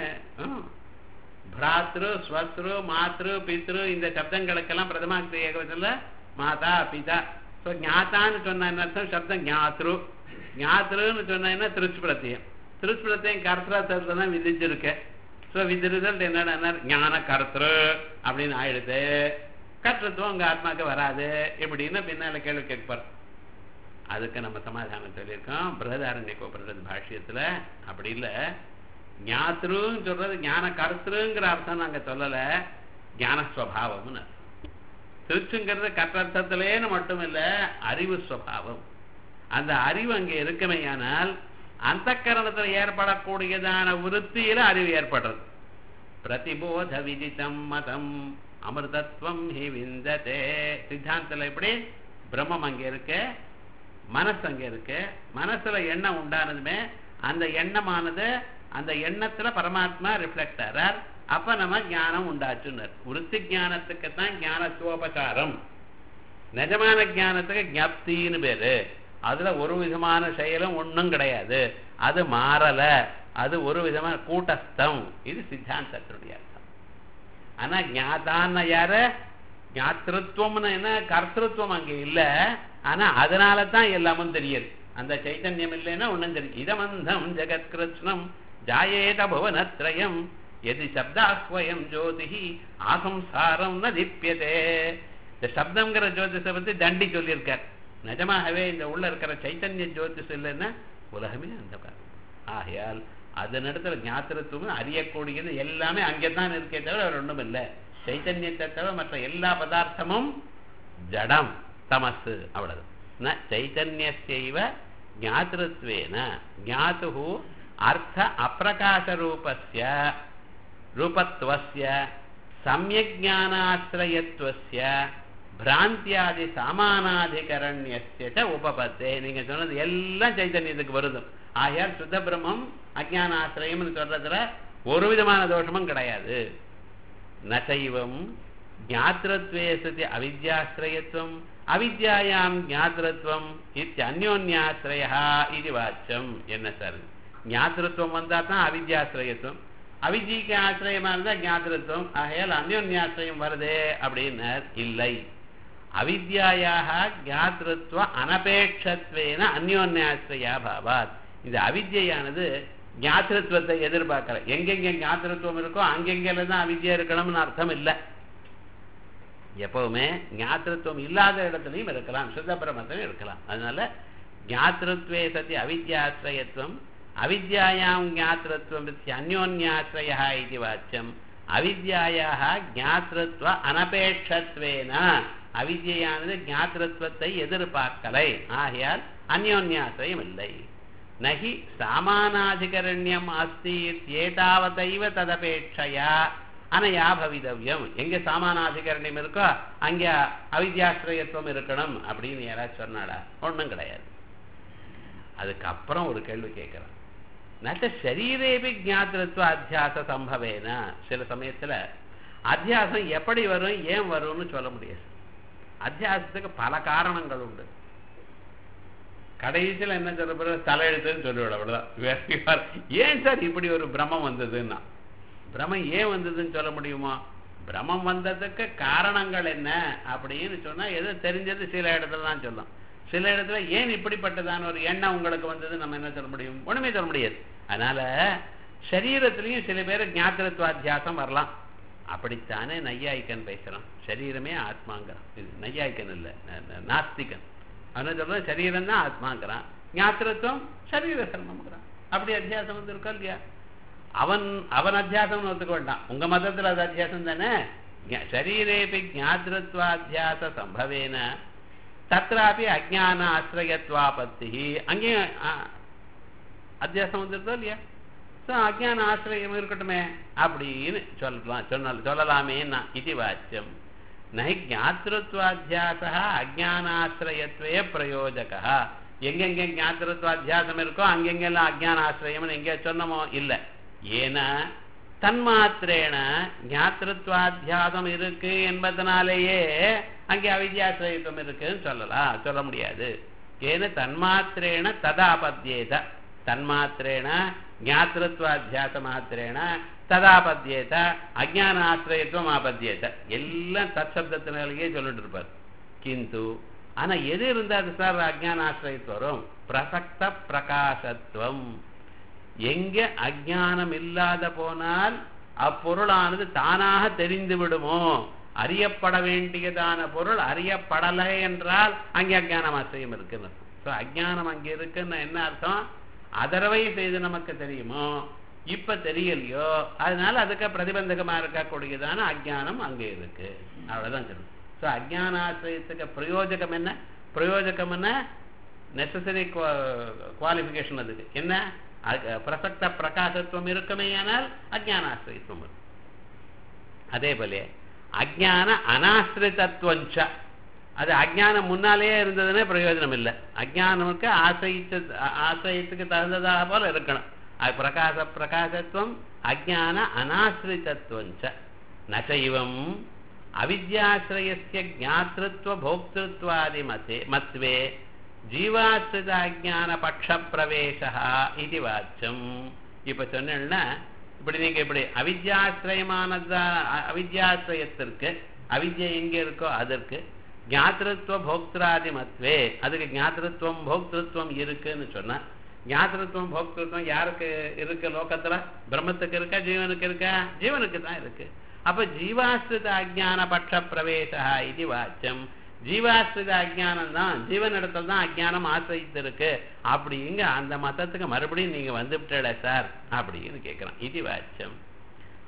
பிராத்ரு ஸ்வத்ரு மாத்ரு பித்ரு இந்த சப்தங்களுக்கெல்லாம் பிரதமாக்தி ஏகவசல்ல மாதா பிதா ஸோ ஞாத்தான்னு சொன்ன என்ன அர்த்தம் சப்தம் ஞாத்ரு ஞாத்ருன்னு சொன்னா என்ன திருச்சிபுரத்தையும் திருச்சிபுரத்தையும் கர்த்தரத்தை தான் விதிச்சிருக்க ஸோ வித் ரிசல்ட் என்னடா ஞான கர்த்தரு அப்படின்னு ஆயிடுது கர்த்தத்துவம் உங்க ஆத்மாக்கு வராது இப்படின்னு பின்னால கேள்வி கேட்பார் அதுக்கு நம்ம சமாதானம் சொல்லியிருக்கோம் பிரகதாரண்ய உபனிஷத் பாஷ்யத்துல அப்படி இல்ல ஞாத்ருன்னு சொல்றது ஞான கருத்துருங்கிற அர்த்தம் நாங்க சொல்லல ஞான ஸ்வபாவம்னு அர்த்தம். திருச்சுங்கிறது கற்றர்த்தத்திலேன்னு மட்டும் இல்ல அறிவு ஸ்வபாவம் அந்த அறிவு அங்க இருக்குமேயானால் அந்த கரணத்துல ஏற்படக்கூடியதான விருத்தியில அறிவு ஏற்படுறது பிரதிபோத விதித்தம் மதம் அமிர்தத்வம் ஹி விந்ததே சித்தாந்தத்துல எப்படி பிரம்மம் அங்க இருக்கு மனசு அங்க இருக்கு மனசுல எண்ணம் உண்டானதுமே அந்த எண்ணமானது அந்த எண்ணத்துல பரமாத்மா ரிஃப்ளெக்ட் ஆறார் அப்ப நம்ம ஞானம் உண்டாச்சுன்னு விருத்தி ஞானத்துக்கு தான் ஞான சுவோபசாரம் நிஜமான ஞானத்துக்கு ஞப்தின்னு பேரு அதுல ஒரு விதமான செயலும் ஒண்ணும் கிடையாது அது மாறல அது ஒரு விதமான கூட்டஸ்தம் இது சித்தாந்தத்தினுடைய அர்த்தம் ஆனா ஞாதான்னு யாரு ஞாத்திருத்துவம்னு என்ன கர்த்திருவம் அங்க இல்ல ஆனா அதனால தான் எல்லாமும் தெரியுது அந்த சைத்தன்யம் இல்லைன்னா ஒண்ணும் தெரியும் இதமந்தம் ஜெகத் கிருஷ்ணம் ஜாயேத புவனத்ரயம் எது சப்தாஸ்வயம் ஜோதிஹி ஆசம்சாரம் ந திப்பியதே இந்த சப்தங்கிற ஜோதிஷை பத்தி தண்டி சொல்லியிருக்கார் நிஜமாகவே இந்த உள்ள இருக்கிற சைத்தன்ய ஜோதிஷ் இல்லைன்னா உலகமே அந்த ஆகையால் அதனிடத்துல ஞாத்திரத்துவம் அறியக்கூடியது எல்லாமே அங்கேதான் இருக்கே தவிர வேற ஒண்ணும் இல்லை சைத்தன்யத்தை தவிர மற்ற எல்லா பதார்த்தமும் ஜடம் தமசு அவ்வளவு ந சைத்தன்யஸ்யைவ ஞாத்திருத்வேன ஞாத்து அர்த்த அப்பிரகாச ரூபஸ்ய ரூபத்வஸ்ய சமயக் ஞானாசிரயத்துவஸ்ய பிராந்தியாதி சாமானாதிகரண்யஸ்ய ச உபபத்தே நீங்க சொன்னது எல்லாம் சைத்தன்யத்துக்கு வருது ஆகையால் சுத்த பிரம்மம் அஜான ஆசிரியம்னு சொல்றதுல ஒரு விதமான தோஷமும் கிடையாது நசைவம் ஞாத்திரத்வே சதி அவித்யாசிரயத்துவம் அவித்யாயாம் ஞாத்திரத்துவம் இத்தி அந்யோன்யாசிரயா இது வாச்சம் என்ன சார் ஞாத்திரத்துவம் வந்தா தான் அவித்யாசிரயத்துவம் அவிஜிக்கு ஆசிரியமா இருந்தா ஞாத்திரத்துவம் ஆகையால் அந்யோன்யாசிரியம் வருதே அப்படின்னார் இல்லை அவித்யாயாக ஞாத்திருத்துவ அனபேட்சத்வேன அந்யோன்யாசிரியா பாவாத் இந்த அவித்யானது ஞாத்திருத்துவத்தை எதிர்பார்க்கல எங்கெங்க ஞாத்திருத்துவம் இருக்கோ அங்கெங்கெல்லாம் தான் அவித்யா இருக்கணும்னு அர்த்தம் இல்லை எப்பவுமே ஞாத்திருத்துவம் இல்லாத இடத்துலையும் இருக்கலாம் சுத்த பிரமத்திலும் இருக்கலாம் அதனால ஞாத்திருத்வே சதி அவித்யாசிரயத்துவம் அவித்யாயாம் ஞாத்திரத்துவம் அந்யோன்யாசிரயா இது வாச்சியம் அவித்யாயாக ஞாத்திருத்வ அனபேட்சத்வேன அவித்யானது ஞாத்திருத்துவத்தை எதிர்பார்க்கலை ஆகையால் அந்யோன்யாசிரயம் இல்லை நகி சாமானாதிகரண்யம் அஸ்தி ஏதாவதைவ ததபேட்சையா அனையா பவிதவ்யம் எங்க சாமானாதிகரண்யம் இருக்கோ அங்க அவித்யாசிரயத்துவம் இருக்கணும் அப்படின்னு யாராச்சும் சொன்னாடா ஒண்ணும் கிடையாது அதுக்கப்புறம் ஒரு கேள்வி கேட்கிறேன் நச்ச சரீரேபி ஜாத்திரத்துவ அத்தியாச சம்பவேன சில சமயத்துல அத்தியாசம் எப்படி வரும் ஏன் வரும்னு சொல்ல முடியாது அத்தியாசத்துக்கு பல காரணங்கள் உண்டு கடைசியில் என்ன சொல்ல போற தலையெழுத்துன்னு சொல்லிவிட அவ்வளவுதான் ஏன் சார் இப்படி ஒரு பிரமம் வந்ததுன்னா பிரமம் ஏன் வந்ததுன்னு சொல்ல முடியுமா பிரமம் வந்ததுக்கு காரணங்கள் என்ன அப்படின்னு சொன்னா எது தெரிஞ்சது சில இடத்துல தான் சொல்லும் சில இடத்துல ஏன் இப்படிப்பட்டதான ஒரு எண்ணம் உங்களுக்கு வந்தது நம்ம என்ன சொல்ல முடியும் ஒண்ணுமே சொல்ல முடியாது அதனால சரீரத்திலையும் சில பேர் ஞாத்திரத்துவாத்தியாசம் வரலாம் அப்படித்தானே நையாயிக்கன் பேசுறான் சரீரமே ஆத்மாங்கிறான் இது நையாயிக்கன் இல்லை நாஸ்திகன் அவன் சொல்றான் சரீரம் தான் ஆத்மாங்கிறான் ஞாத்திரத்துவம் சரீர சர்மம்ங்கிறான் அப்படி அத்தியாசம் வந்து இருக்கா இல்லையா அவன் அவன் அத்தியாசம் ஒத்துக்க வேண்டாம் உங்க மதத்துல அது அத்தியாசம் தானே சரீரேபி ஞாத்திரத்வாத்தியாச சம்பவேன தத்ராபி அஜான ஆசிரியத்வாபத்தி அங்கேயும் அத்தியாசம் வந்துருதோ இல்லையா ஸோ அஜான ஆசிரியம் இருக்கட்டுமே அப்படின்னு சொல்லலாம் சொன்ன சொல்லலாமேன்னா இது வாச்சியம் நகி ஞாத்திருத்வாத்தியாசா அஜானாசிரயத்வே பிரயோஜகா எங்கெங்க ஞாத்திருத்வாத்தியாசம் இருக்கோ அங்கெங்கெல்லாம் அஜானாசிரயம் எங்கே சொன்னமோ இல்லை ஏன்னா தன்மாத்திரேன ஞாத்திருத்வாத்தியாசம் இருக்கு என்பதனாலேயே அங்கே அவித்யாசிரயத்துவம் இருக்குன்னு சொல்லலாம் சொல்ல முடியாது ஏன தன்மாத்திரேன ததாபத்தியேத தன்மாத்திரேன ஞாத்திருத்வாத்தியாச மாத்திரேன ததாபத்தியேத அஜான ஆசிரியத்துவம் ஆபத்தியேத எல்லாம் தற்சப்தத்தினாலேயே சொல்லிட்டு இருப்பார் கிந்து ஆனா எது இருந்தாது சார் அஜான ஆசிரியத்து வரும் பிரசக்த பிரகாசத்துவம் எங்க அஜானம் இல்லாத போனால் அப்பொருளானது தானாக தெரிந்து விடுமோ அறியப்பட வேண்டியதான பொருள் அறியப்படலை என்றால் அங்கே அஜானம் ஆசிரியம் இருக்குன்னு ஸோ அஜானம் அங்கே இருக்குன்னு என்ன அர்த்தம் அதரவை செய்து நமக்கு தெரியுமோ இப்ப தெரியலையோ அதனால அதுக்கு பிரதிபந்தகமா இருக்கக்கூடியதான அஜானம் அங்கே இருக்கு அவ்வளவுதான் சொல்லணும் ஸோ அஜானாசிரியத்துக்கு பிரயோஜகம் என்ன பிரயோஜகம் என்ன நெசசரி குவாலிபிகேஷன் அதுக்கு என்ன பிரசக்த பிரகாசத்துவம் இருக்குமே ஆனால் அஜானாசிரியத்துவம் இருக்கும் அதே போல அஜான அனாசிரிதத்துவஞ்ச அது அஜானம் முன்னாலேயே இருந்ததுன்னே பிரயோஜனம் இல்லை அஜானமுக்கு ஆசிரித்த ஆசிரியத்துக்கு தகுந்ததாக போல இருக்கணும் அது பிரகாச பிரகாசத்துவம் அஜான அனாசிரிதத்துவஞ்ச நசைவம் அவித்யாசிரயஸ்ய ஜாத்திருத்வ போக்திருத்வாதி மத்தே மத்வே ஜீவாசிரித அஜான பட்ச பிரவேசா இது வாச்சம் இப்ப சொன்னா இப்படி நீங்க இப்படி அவித்யாசிரயமானதா அவித்யாசிரயத்திற்கு அவித்யை எங்க இருக்கோ அதற்கு ஞாத்திருத்துவ போக்திராதி மத்வே அதுக்கு ஞாத்திருத்துவம் போக்திருத்துவம் இருக்குன்னு சொன்னா ஞாத்திருத்துவம் போக்திருத்துவம் யாருக்கு இருக்கு லோகத்துல பிரம்மத்துக்கு இருக்கா ஜீவனுக்கு இருக்கா ஜீவனுக்கு தான் இருக்கு அப்ப ஜீவாஸ்ரித அஜான பட்ச பிரவேசா இது வாச்சம் ஜீவாஸ்ரித அஜானம் தான் ஜீவனிடத்துல தான் அஜானம் ஆசிரித்து இருக்கு அப்படிங்க அந்த மதத்துக்கு மறுபடியும் நீங்க வந்துவிட்டல சார் அப்படின்னு கேட்கிறான் இது வாச்சம்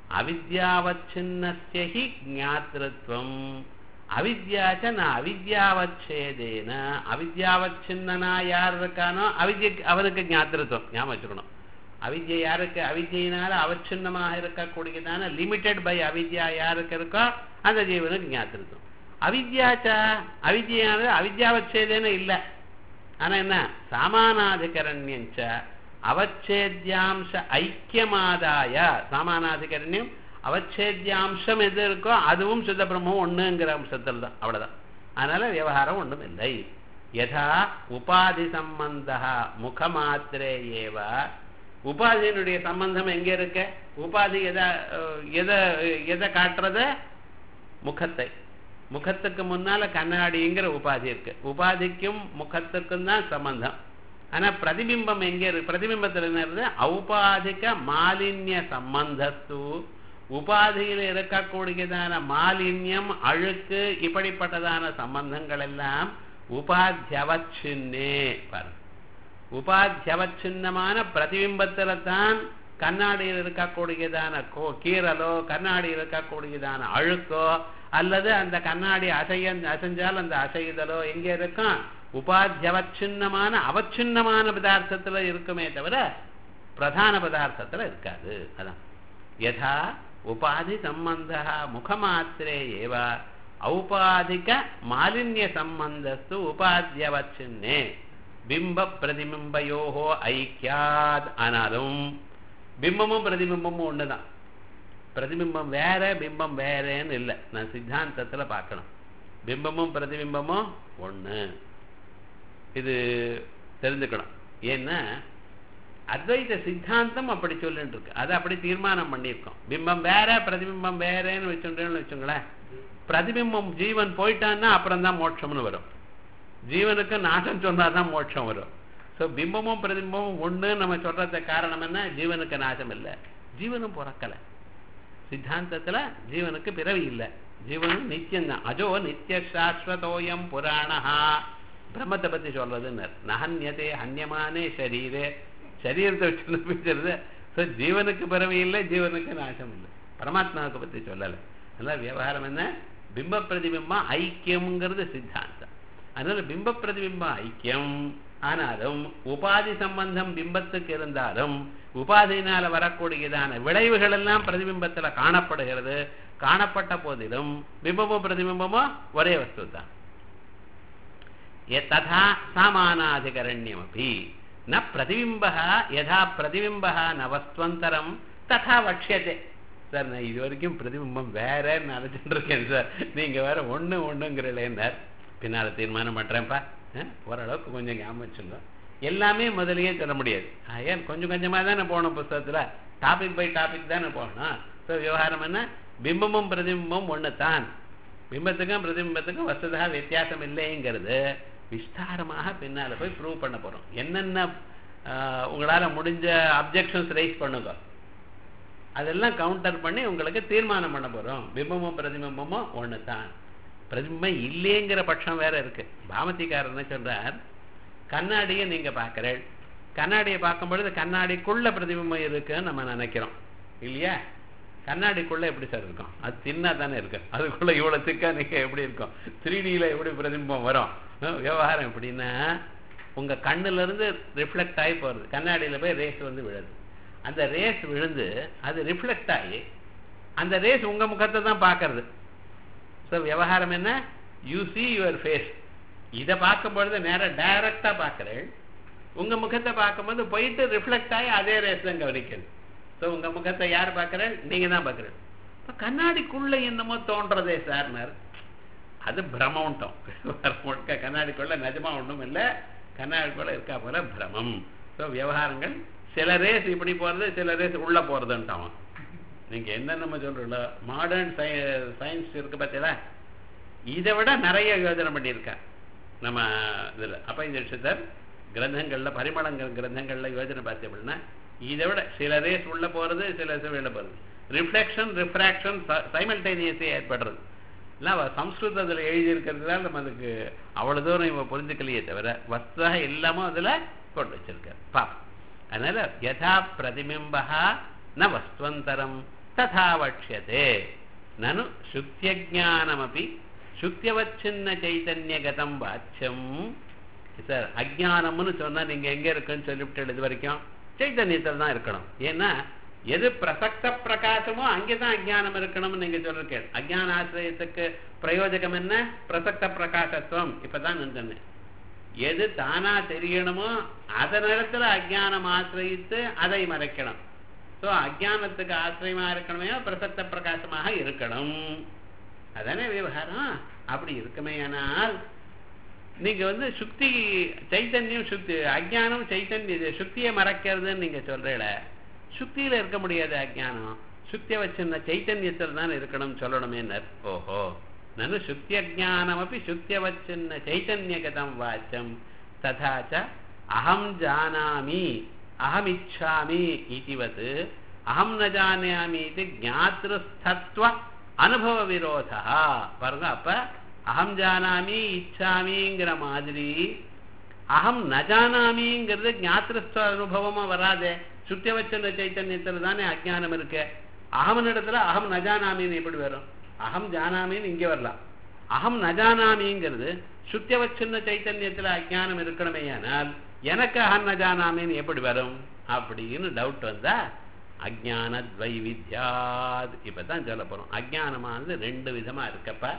அவித்யாவச்சின்னஸ்ய ஹி ஞாத்திருத்வம் அவித்யாச்ச நான் அவித்யாவச்சேதேன அவித்யாவச்சின்னனா யார் இருக்கானோ அவித்ய அவனுக்கு ஞாத்திருத்துவம் ஞாபகம் வச்சுக்கணும் அவித்யை யாருக்கு அவித்யினால அவச்சின்னமாக இருக்கக்கூடியதான லிமிட்டெட் பை அவித்யா யாருக்கு இருக்கோ அந்த ஜீவனுக்கு ஞாத்திருத்துவம் அவித்யாச்ச அவித்யானது அவித்யாவச்சேதேன இல்லை ஆனா என்ன சாமானாதிகரண்யஞ்ச அவச்சேத்யாம்ச ஐக்கியமாதாய சாமானாதிகரண்யம் அவச்சேத்யாம்சம் எது இருக்கோ அதுவும் சுத்த பிரம்மம் ஒண்ணுங்கிற அம்சத்தில் தான் அவ்வளவுதான் அதனால விவகாரம் ஒண்ணும் இல்லை யதா உபாதி சம்பந்த முகமாத்திரே ஏவ உபாதியினுடைய சம்பந்தம் எங்க இருக்கு உபாதி எதை அஹ், எதை எதை காட்டுறது முகத்தை முகத்துக்கு முன்னால கண்ணாடிங்கிற உபாதி இருக்கு உபாதிக்கும் முகத்துக்கும் தான் சம்பந்தம் ஆனா பிரதிபிம்பம் எங்க இருக்கு பிரதிபிம்பத்தில் என்ன இருக்கு ஔபாதிக மாலின்ய சம்பந்தஸ்து உபாதியில் இருக்கக்கூடியதான மாலின்யம் அழுக்கு இப்படிப்பட்டதான சம்பந்தங்கள் எல்லாம் உபாத்தியவச்சின்னே பாருங்க உபாத்தியவச்சின்னமான பிரதிபிம்பத்துல தான் கண்ணாடியில் இருக்கக்கூடியதான கோ கீறலோ கண்ணாடியில் இருக்கக்கூடியதான அழுக்கோ அல்லது அந்த கண்ணாடி அசைய அசைஞ்சால் அந்த அசைதலோ எங்கே இருக்கும் உபாத்தியவச்சின்னமான அவச்சின்னமான பதார்த்தத்துல இருக்குமே தவிர பிரதான பதார்த்தத்துல இருக்காது அதான் யதா உபாதி சம்பந்த முகமாத்திரே ஏவ ஔபாதிக மாலின்ய சம்பந்தஸ்து உபாத்தியவச்சின்னே பிம்ப பிரதிபிம்பயோகோ ஐக்கியாத் ஆனாலும் பிம்பமும் பிரதிபிம்பமும் ஒண்ணுதான் பிரதிபிம்பம் வேற பிம்பம் வேறேன்னு இல்லை நான் சித்தாந்தத்துல பார்க்கணும் பிம்பமும் பிரதிபிம்பமும் ஒண்ணு இது தெரிஞ்சுக்கணும் ஏன்னா அத்வைத சித்தாந்தம் அப்படி சொல்லிட்டு இருக்கு அதை அப்படி தீர்மானம் பண்ணியிருக்கோம் பிம்பம் வேற பிரதிபிம்பம் வேறேன்னு வச்சுட்டேன்னு வச்சுங்களேன் பிரதிபிம்பம் ஜீவன் போயிட்டான்னா அப்புறம் தான் மோட்சம்னு வரும் ஜீவனுக்கு நாசம் சொன்னாதான் மோட்சம் வரும் ஸோ பிம்பமும் பிரதிபிம்பமும் ஒண்ணு நம்ம சொல்றது காரணம் என்ன ஜீவனுக்கு நாசம் இல்லை ஜீவனும் பிறக்கலை சித்தாந்தத்துல ஜீவனுக்கு பிறவி இல்லை ஜீவனும் நித்தியம்தான் அஜோ நித்திய சாஸ்வதோயம் புராணஹா பிரம்மத்தை பத்தி சொல்றதுன்னு நகன்யதே ஹன்யமானே ஷரீரே சரீரத்தை வச்சு பேசுறது ஸோ ஜீவனுக்கு பிறவி இல்லை ஜீவனுக்கு நாசம் இல்லை பரமாத்மாவுக்கு பத்தி சொல்லலை அதனால விவகாரம் என்ன பிம்ப பிரதிபிம்பம் ஐக்கியம்ங்கிறது சித்தாந்தம் அதனால பிம்ப பிரதிபிம்பம் ஐக்கியம் ஆனாலும் உபாதி சம்பந்தம் பிம்பத்துக்கு இருந்தாலும் உபாதியினால வரக்கூடியதான விளைவுகள் எல்லாம் பிரதிபிம்பத்துல காணப்படுகிறது காணப்பட்ட போதிலும் பிம்பமும் பிரதிபிம்பமும் ஒரே வஸ்து தான் ததா சாமானாதிகரண்யமபி ந பிரதிபிம்ப யதா பிரதிபிம்ப ந வஸ்துவந்தரம் ததா வக்ஷியதே சார் நான் இது வரைக்கும் பிரதிபிம்பம் வேறன்னு நினைச்சிட்டு இருக்கேன் சார் நீங்க வேற ஒண்ணு ஒண்ணுங்கிறேன்னார் பின்னால தீர்மானம் பண்றேன்ப்பா அஹ், ஓரளவுக்கு கொஞ்சம் ஞாபகம் வச்சுங்க எல்லாமே முதல்லயே சொல்ல முடியாது ஆஹ், ஏன் கொஞ்சம் கொஞ்சமா தானே போகணும் புஸ்தகத்துல டாபிக் பை டாபிக் தானே போகணும் ஸோ விவகாரம் என்ன பிம்பமும் பிரதிபிம்பமும் ஒன்று தான் பிம்பத்துக்கும் பிரதிபிம்பத்துக்கும் வசதா வித்தியாசம் இல்லைங்கிறது விஸ்தாரமாக பின்னால போய் ப்ரூவ் பண்ண போறோம் என்னென்ன ஆஹ், உங்களால முடிஞ்ச அப்ஜெக்ஷன்ஸ் ரைஸ் பண்ணுங்க அதெல்லாம் கவுண்டர் பண்ணி உங்களுக்கு தீர்மானம் பண்ண போறோம் பிம்பமும் பிரதிபிம்பமும் ஒன்று தான் பிரதிபிம்பம் இல்லைங்கிற பட்சம் வேற இருக்கு பாமதிக்காரர் என்ன சொல்றார் கண்ணாடியை நீங்க பார்க்கிறேன் கண்ணாடியை பார்க்கும் பொழுது கண்ணாடிக்குள்ள பிரதிபிம்பம் இருக்குன்னு நம்ம நினைக்கிறோம் இல்லையா கண்ணாடிக்குள்ள எப்படி சார் இருக்கும் அது தின்னா தானே இருக்கு அதுக்குள்ள இவ்வளவு திக்கா நீங்க எப்படி இருக்கும் த்ரீ டியில் எப்படி பிரதிபிம்பம் வரும் அஹ் விவகாரம் எப்படின்னா உங்க கண்ணுல இருந்து ரிஃப்ளெக்ட் ஆகி போறது கண்ணாடியில போய் ரேஸ் வந்து விழுது அந்த ரேஸ் விழுந்து அது ரிஃப்ளெக்ட் ஆகி அந்த ரேஸ் உங்க முகத்தை தான் பார்க்கறது ஸோ விவகாரம் என்ன யூ see யுவர் ஃபேஸ் இதை பார்க்கும் பொழுது நேரா டைரக்டா பார்க்கிறேன் உங்க முகத்தை பார்க்கும்போது போயிட்டு ரிஃப்ளெக்ட் ஆகி அதே ரேஸ் தான் கவனிக்கிறது ஸோ உங்க முகத்தை யார் பார்க்கிறேன் நீங்க தான் பார்க்கிறேன் இப்போ கண்ணாடிக்குள்ள என்னமோ தோன்றதே சார்னார் அது பிரமம்ட்டோம் முழுக்க கண்ணாடிக்குள்ள நிஜமா ஒண்ணும் இல்லை கண்ணாடிக்குள்ள இருக்கா போல பிரமம் ஸோ விவகாரங்கள் சில ரேஸ் இப்படி போறது சில ரேஸ் உள்ள போறதுன்ட்டான் நீங்க என்ன நம்ம சொல்றோம்ல மாடர்ன் சயின்ஸ் இருக்கு பார்த்தீங்களா இதை விட நிறைய யோஜனை பண்ணியிருக்கா நம்ம இதுல அப்ப இந்த விஷயத்தர் கிரந்தங்கள்ல பரிமளங்கள் கிரந்தங்கள்ல யோஜனை பார்த்து அப்படின்னா இதை விட சில ரேஸ் உள்ள போறது சில ரேஸ் வெளில போறது ரிஃப்ளெக்ஷன் ரிஃப்ராக்ஷன் சைமல்டேனியஸே ஏற்படுறது இல்லை அவ சம்ஸ்கிருதத்தில் எழுதியிருக்கிறதுனால நம்ம அதுக்கு அவ்வளவு தூரம் இவன் புரிஞ்சுக்கலையே தவிர வஸ்தாக எல்லாமும் அதுல கொண்டு வச்சிருக்காரு பாப்போம் அதனால யதா பிரதிபிம்பா ந வஸ்துவந்தரம் ததா வக்ஷதே நனு சுத்தியஜானமபி சுத்தியவச்சின்ன சைத்தன்யகதம் வாச்சியம் சார் அஜானம்னு சொன்னா நீங்க எங்க இருக்குன்னு சொல்லிவிட்டு இது வரைக்கும் சைத்தன்யத்தில் தான் இருக்கணும் ஏன்னா எது பிரசக்த பிரகாசமோ அங்கேதான் அஜானம் இருக்கணும்னு நீங்க சொல்லிருக்கேன் அஜான ஆசிரியத்துக்கு பிரயோஜகம் என்ன பிரசக்த பிரகாசத்துவம் இப்பதான் நான் சொன்னேன் எது தானா தெரியணுமோ அதனிடத்துல அஜானம் ஆசிரியித்து அதை மறைக்கணும் ஸோ அஜானத்துக்கு ஆசிரியமா இருக்கணுமே பிரசக்த பிரகாசமாக இருக்கணும் அதானே விவகாரம் அப்படி இருக்குமே ஆனால் நீங்க வந்து சுத்தி சைத்தன்யம் சுத்தி அஜானம் சைத்தன்ய சுத்தியை மறைக்கிறதுன்னு நீங்க சொல்றீல சுத்தியில இருக்க முடியாது அஜானம் சுத்திய வச்சிருந்த சைத்தன்யத்தில் தான் இருக்கணும் சொல்லணுமே ஓஹோ நனு சுத்தியஜானமப்பி சுத்தியவச்சின்ன சைத்தன்யகதம் வாச்சம் ததாச்ச அகம் ஜானாமி அகமிச்சாமி இதிவத் அகம் ந ஜானாமி இது ஞாத்திருஸ்தத்வ அனுபவ விரோதா பாருங்க அப்ப அகம் ஜானாமி இச்சாமிங்கிற மாதிரி அகம் ந ஜானாமிங்கிறது ஞாத்திருஸ்த அனுபவமா வராதே சுத்தியவச்சன சைத்தன்யத்துல தானே அஜானம் இருக்கு அகமனிடத்துல அகம் நஜானாமின்னு எப்படி வரும் அகம் ஜானாமின்னு இங்க வரலாம் அகம் நஜானாமிங்கிறது சுத்தியவச்சின்ன சைத்தன்யத்துல அஜானம் இருக்கணுமே ஆனால் எனக்கு அகம் நஜானாமின்னு எப்படி வரும் அப்படின்னு டவுட் வந்தா அஜான துவைவித்யாத் இப்பதான் சொல்ல போறோம் அஜானமானது ரெண்டு விதமா இருக்கப்ப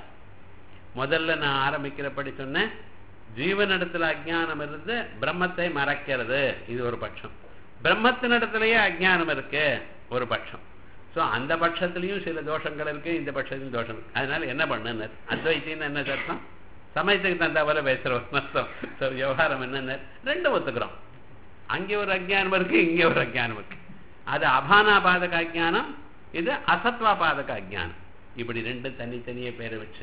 முதல்ல நான் ஆரம்பிக்கிறபடி சொன்னேன் ஜீவனிடத்துல அஜானம் இருந்து பிரம்மத்தை மறைக்கிறது இது ஒரு பட்சம் பிரம்மத்தினிடத்திலேயே அஜானம் இருக்கு ஒரு பட்சம் ஸோ அந்த பட்சத்திலையும் சில தோஷங்கள் இருக்கு இந்த பட்சத்திலும் தோஷம் இருக்கு அதனால என்ன பண்ணுன்னு அத்வைத்தின்னு என்ன அர்த்தம் சமயத்துக்கு தந்தா போல பேசுறோம் அர்த்தம் ஸோ விவகாரம் என்னன்னு ரெண்டும் ஒத்துக்கிறோம் அங்கே ஒரு அஜானம் இருக்கு இங்கே ஒரு அஜானம் இருக்கு அது அபானாபாதக அஜானம் இது அசத்வாபாதக அஜானம் இப்படி ரெண்டு தனித்தனியே பேரை வச்சு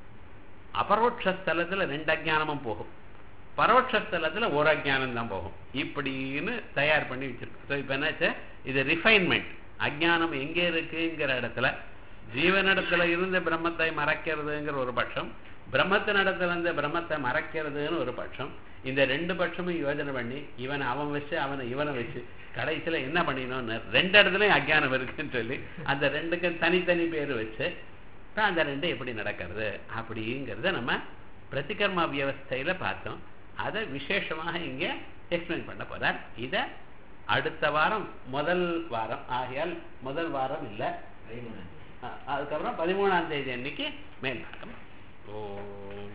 அபரோட்சஸ்தலத்துல ரெண்டு அஜானமும் போகும் பரோட்சஸ்தலத்துல ஒரு அஜானம் தான் போகும் இப்படின்னு தயார் பண்ணி வச்சிருக்கோம் ஸோ இப்போ என்னாச்சு இது ரிஃபைன்மெண்ட் அஜானம் எங்கே இருக்குங்கிற இடத்துல ஜீவனிடத்துல இருந்து பிரம்மத்தை மறைக்கிறதுங்கிற ஒரு பட்சம் பிரம்மத்தினிடத்துல இருந்து பிரம்மத்தை மறைக்கிறதுன்னு ஒரு பட்சம் இந்த ரெண்டு பட்சமும் யோஜனை பண்ணி இவனை அவன் வச்சு அவனை இவனை வச்சு கடைசியில என்ன பண்ணினோம்னு ரெண்டு இடத்துலயும் அஜானம் இருக்குன்னு சொல்லி அந்த ரெண்டுக்கும் தனித்தனி பேர் வச்சு அந்த ரெண்டு எப்படி நடக்கிறது அப்படிங்கிறத நம்ம பிரதிகர்மா வியவஸ்தையில பார்த்தோம் அதை விசேஷமாக இங்க எக்ஸ்பிளைன் பண்ண போறார் இத அடுத்த வாரம் முதல் வாரம் ஆகையால் முதல் வாரம் இல்லை அதுக்கப்புறம் பதிமூணாம் தேதி அன்னைக்கு மேல் பாகம் ஓ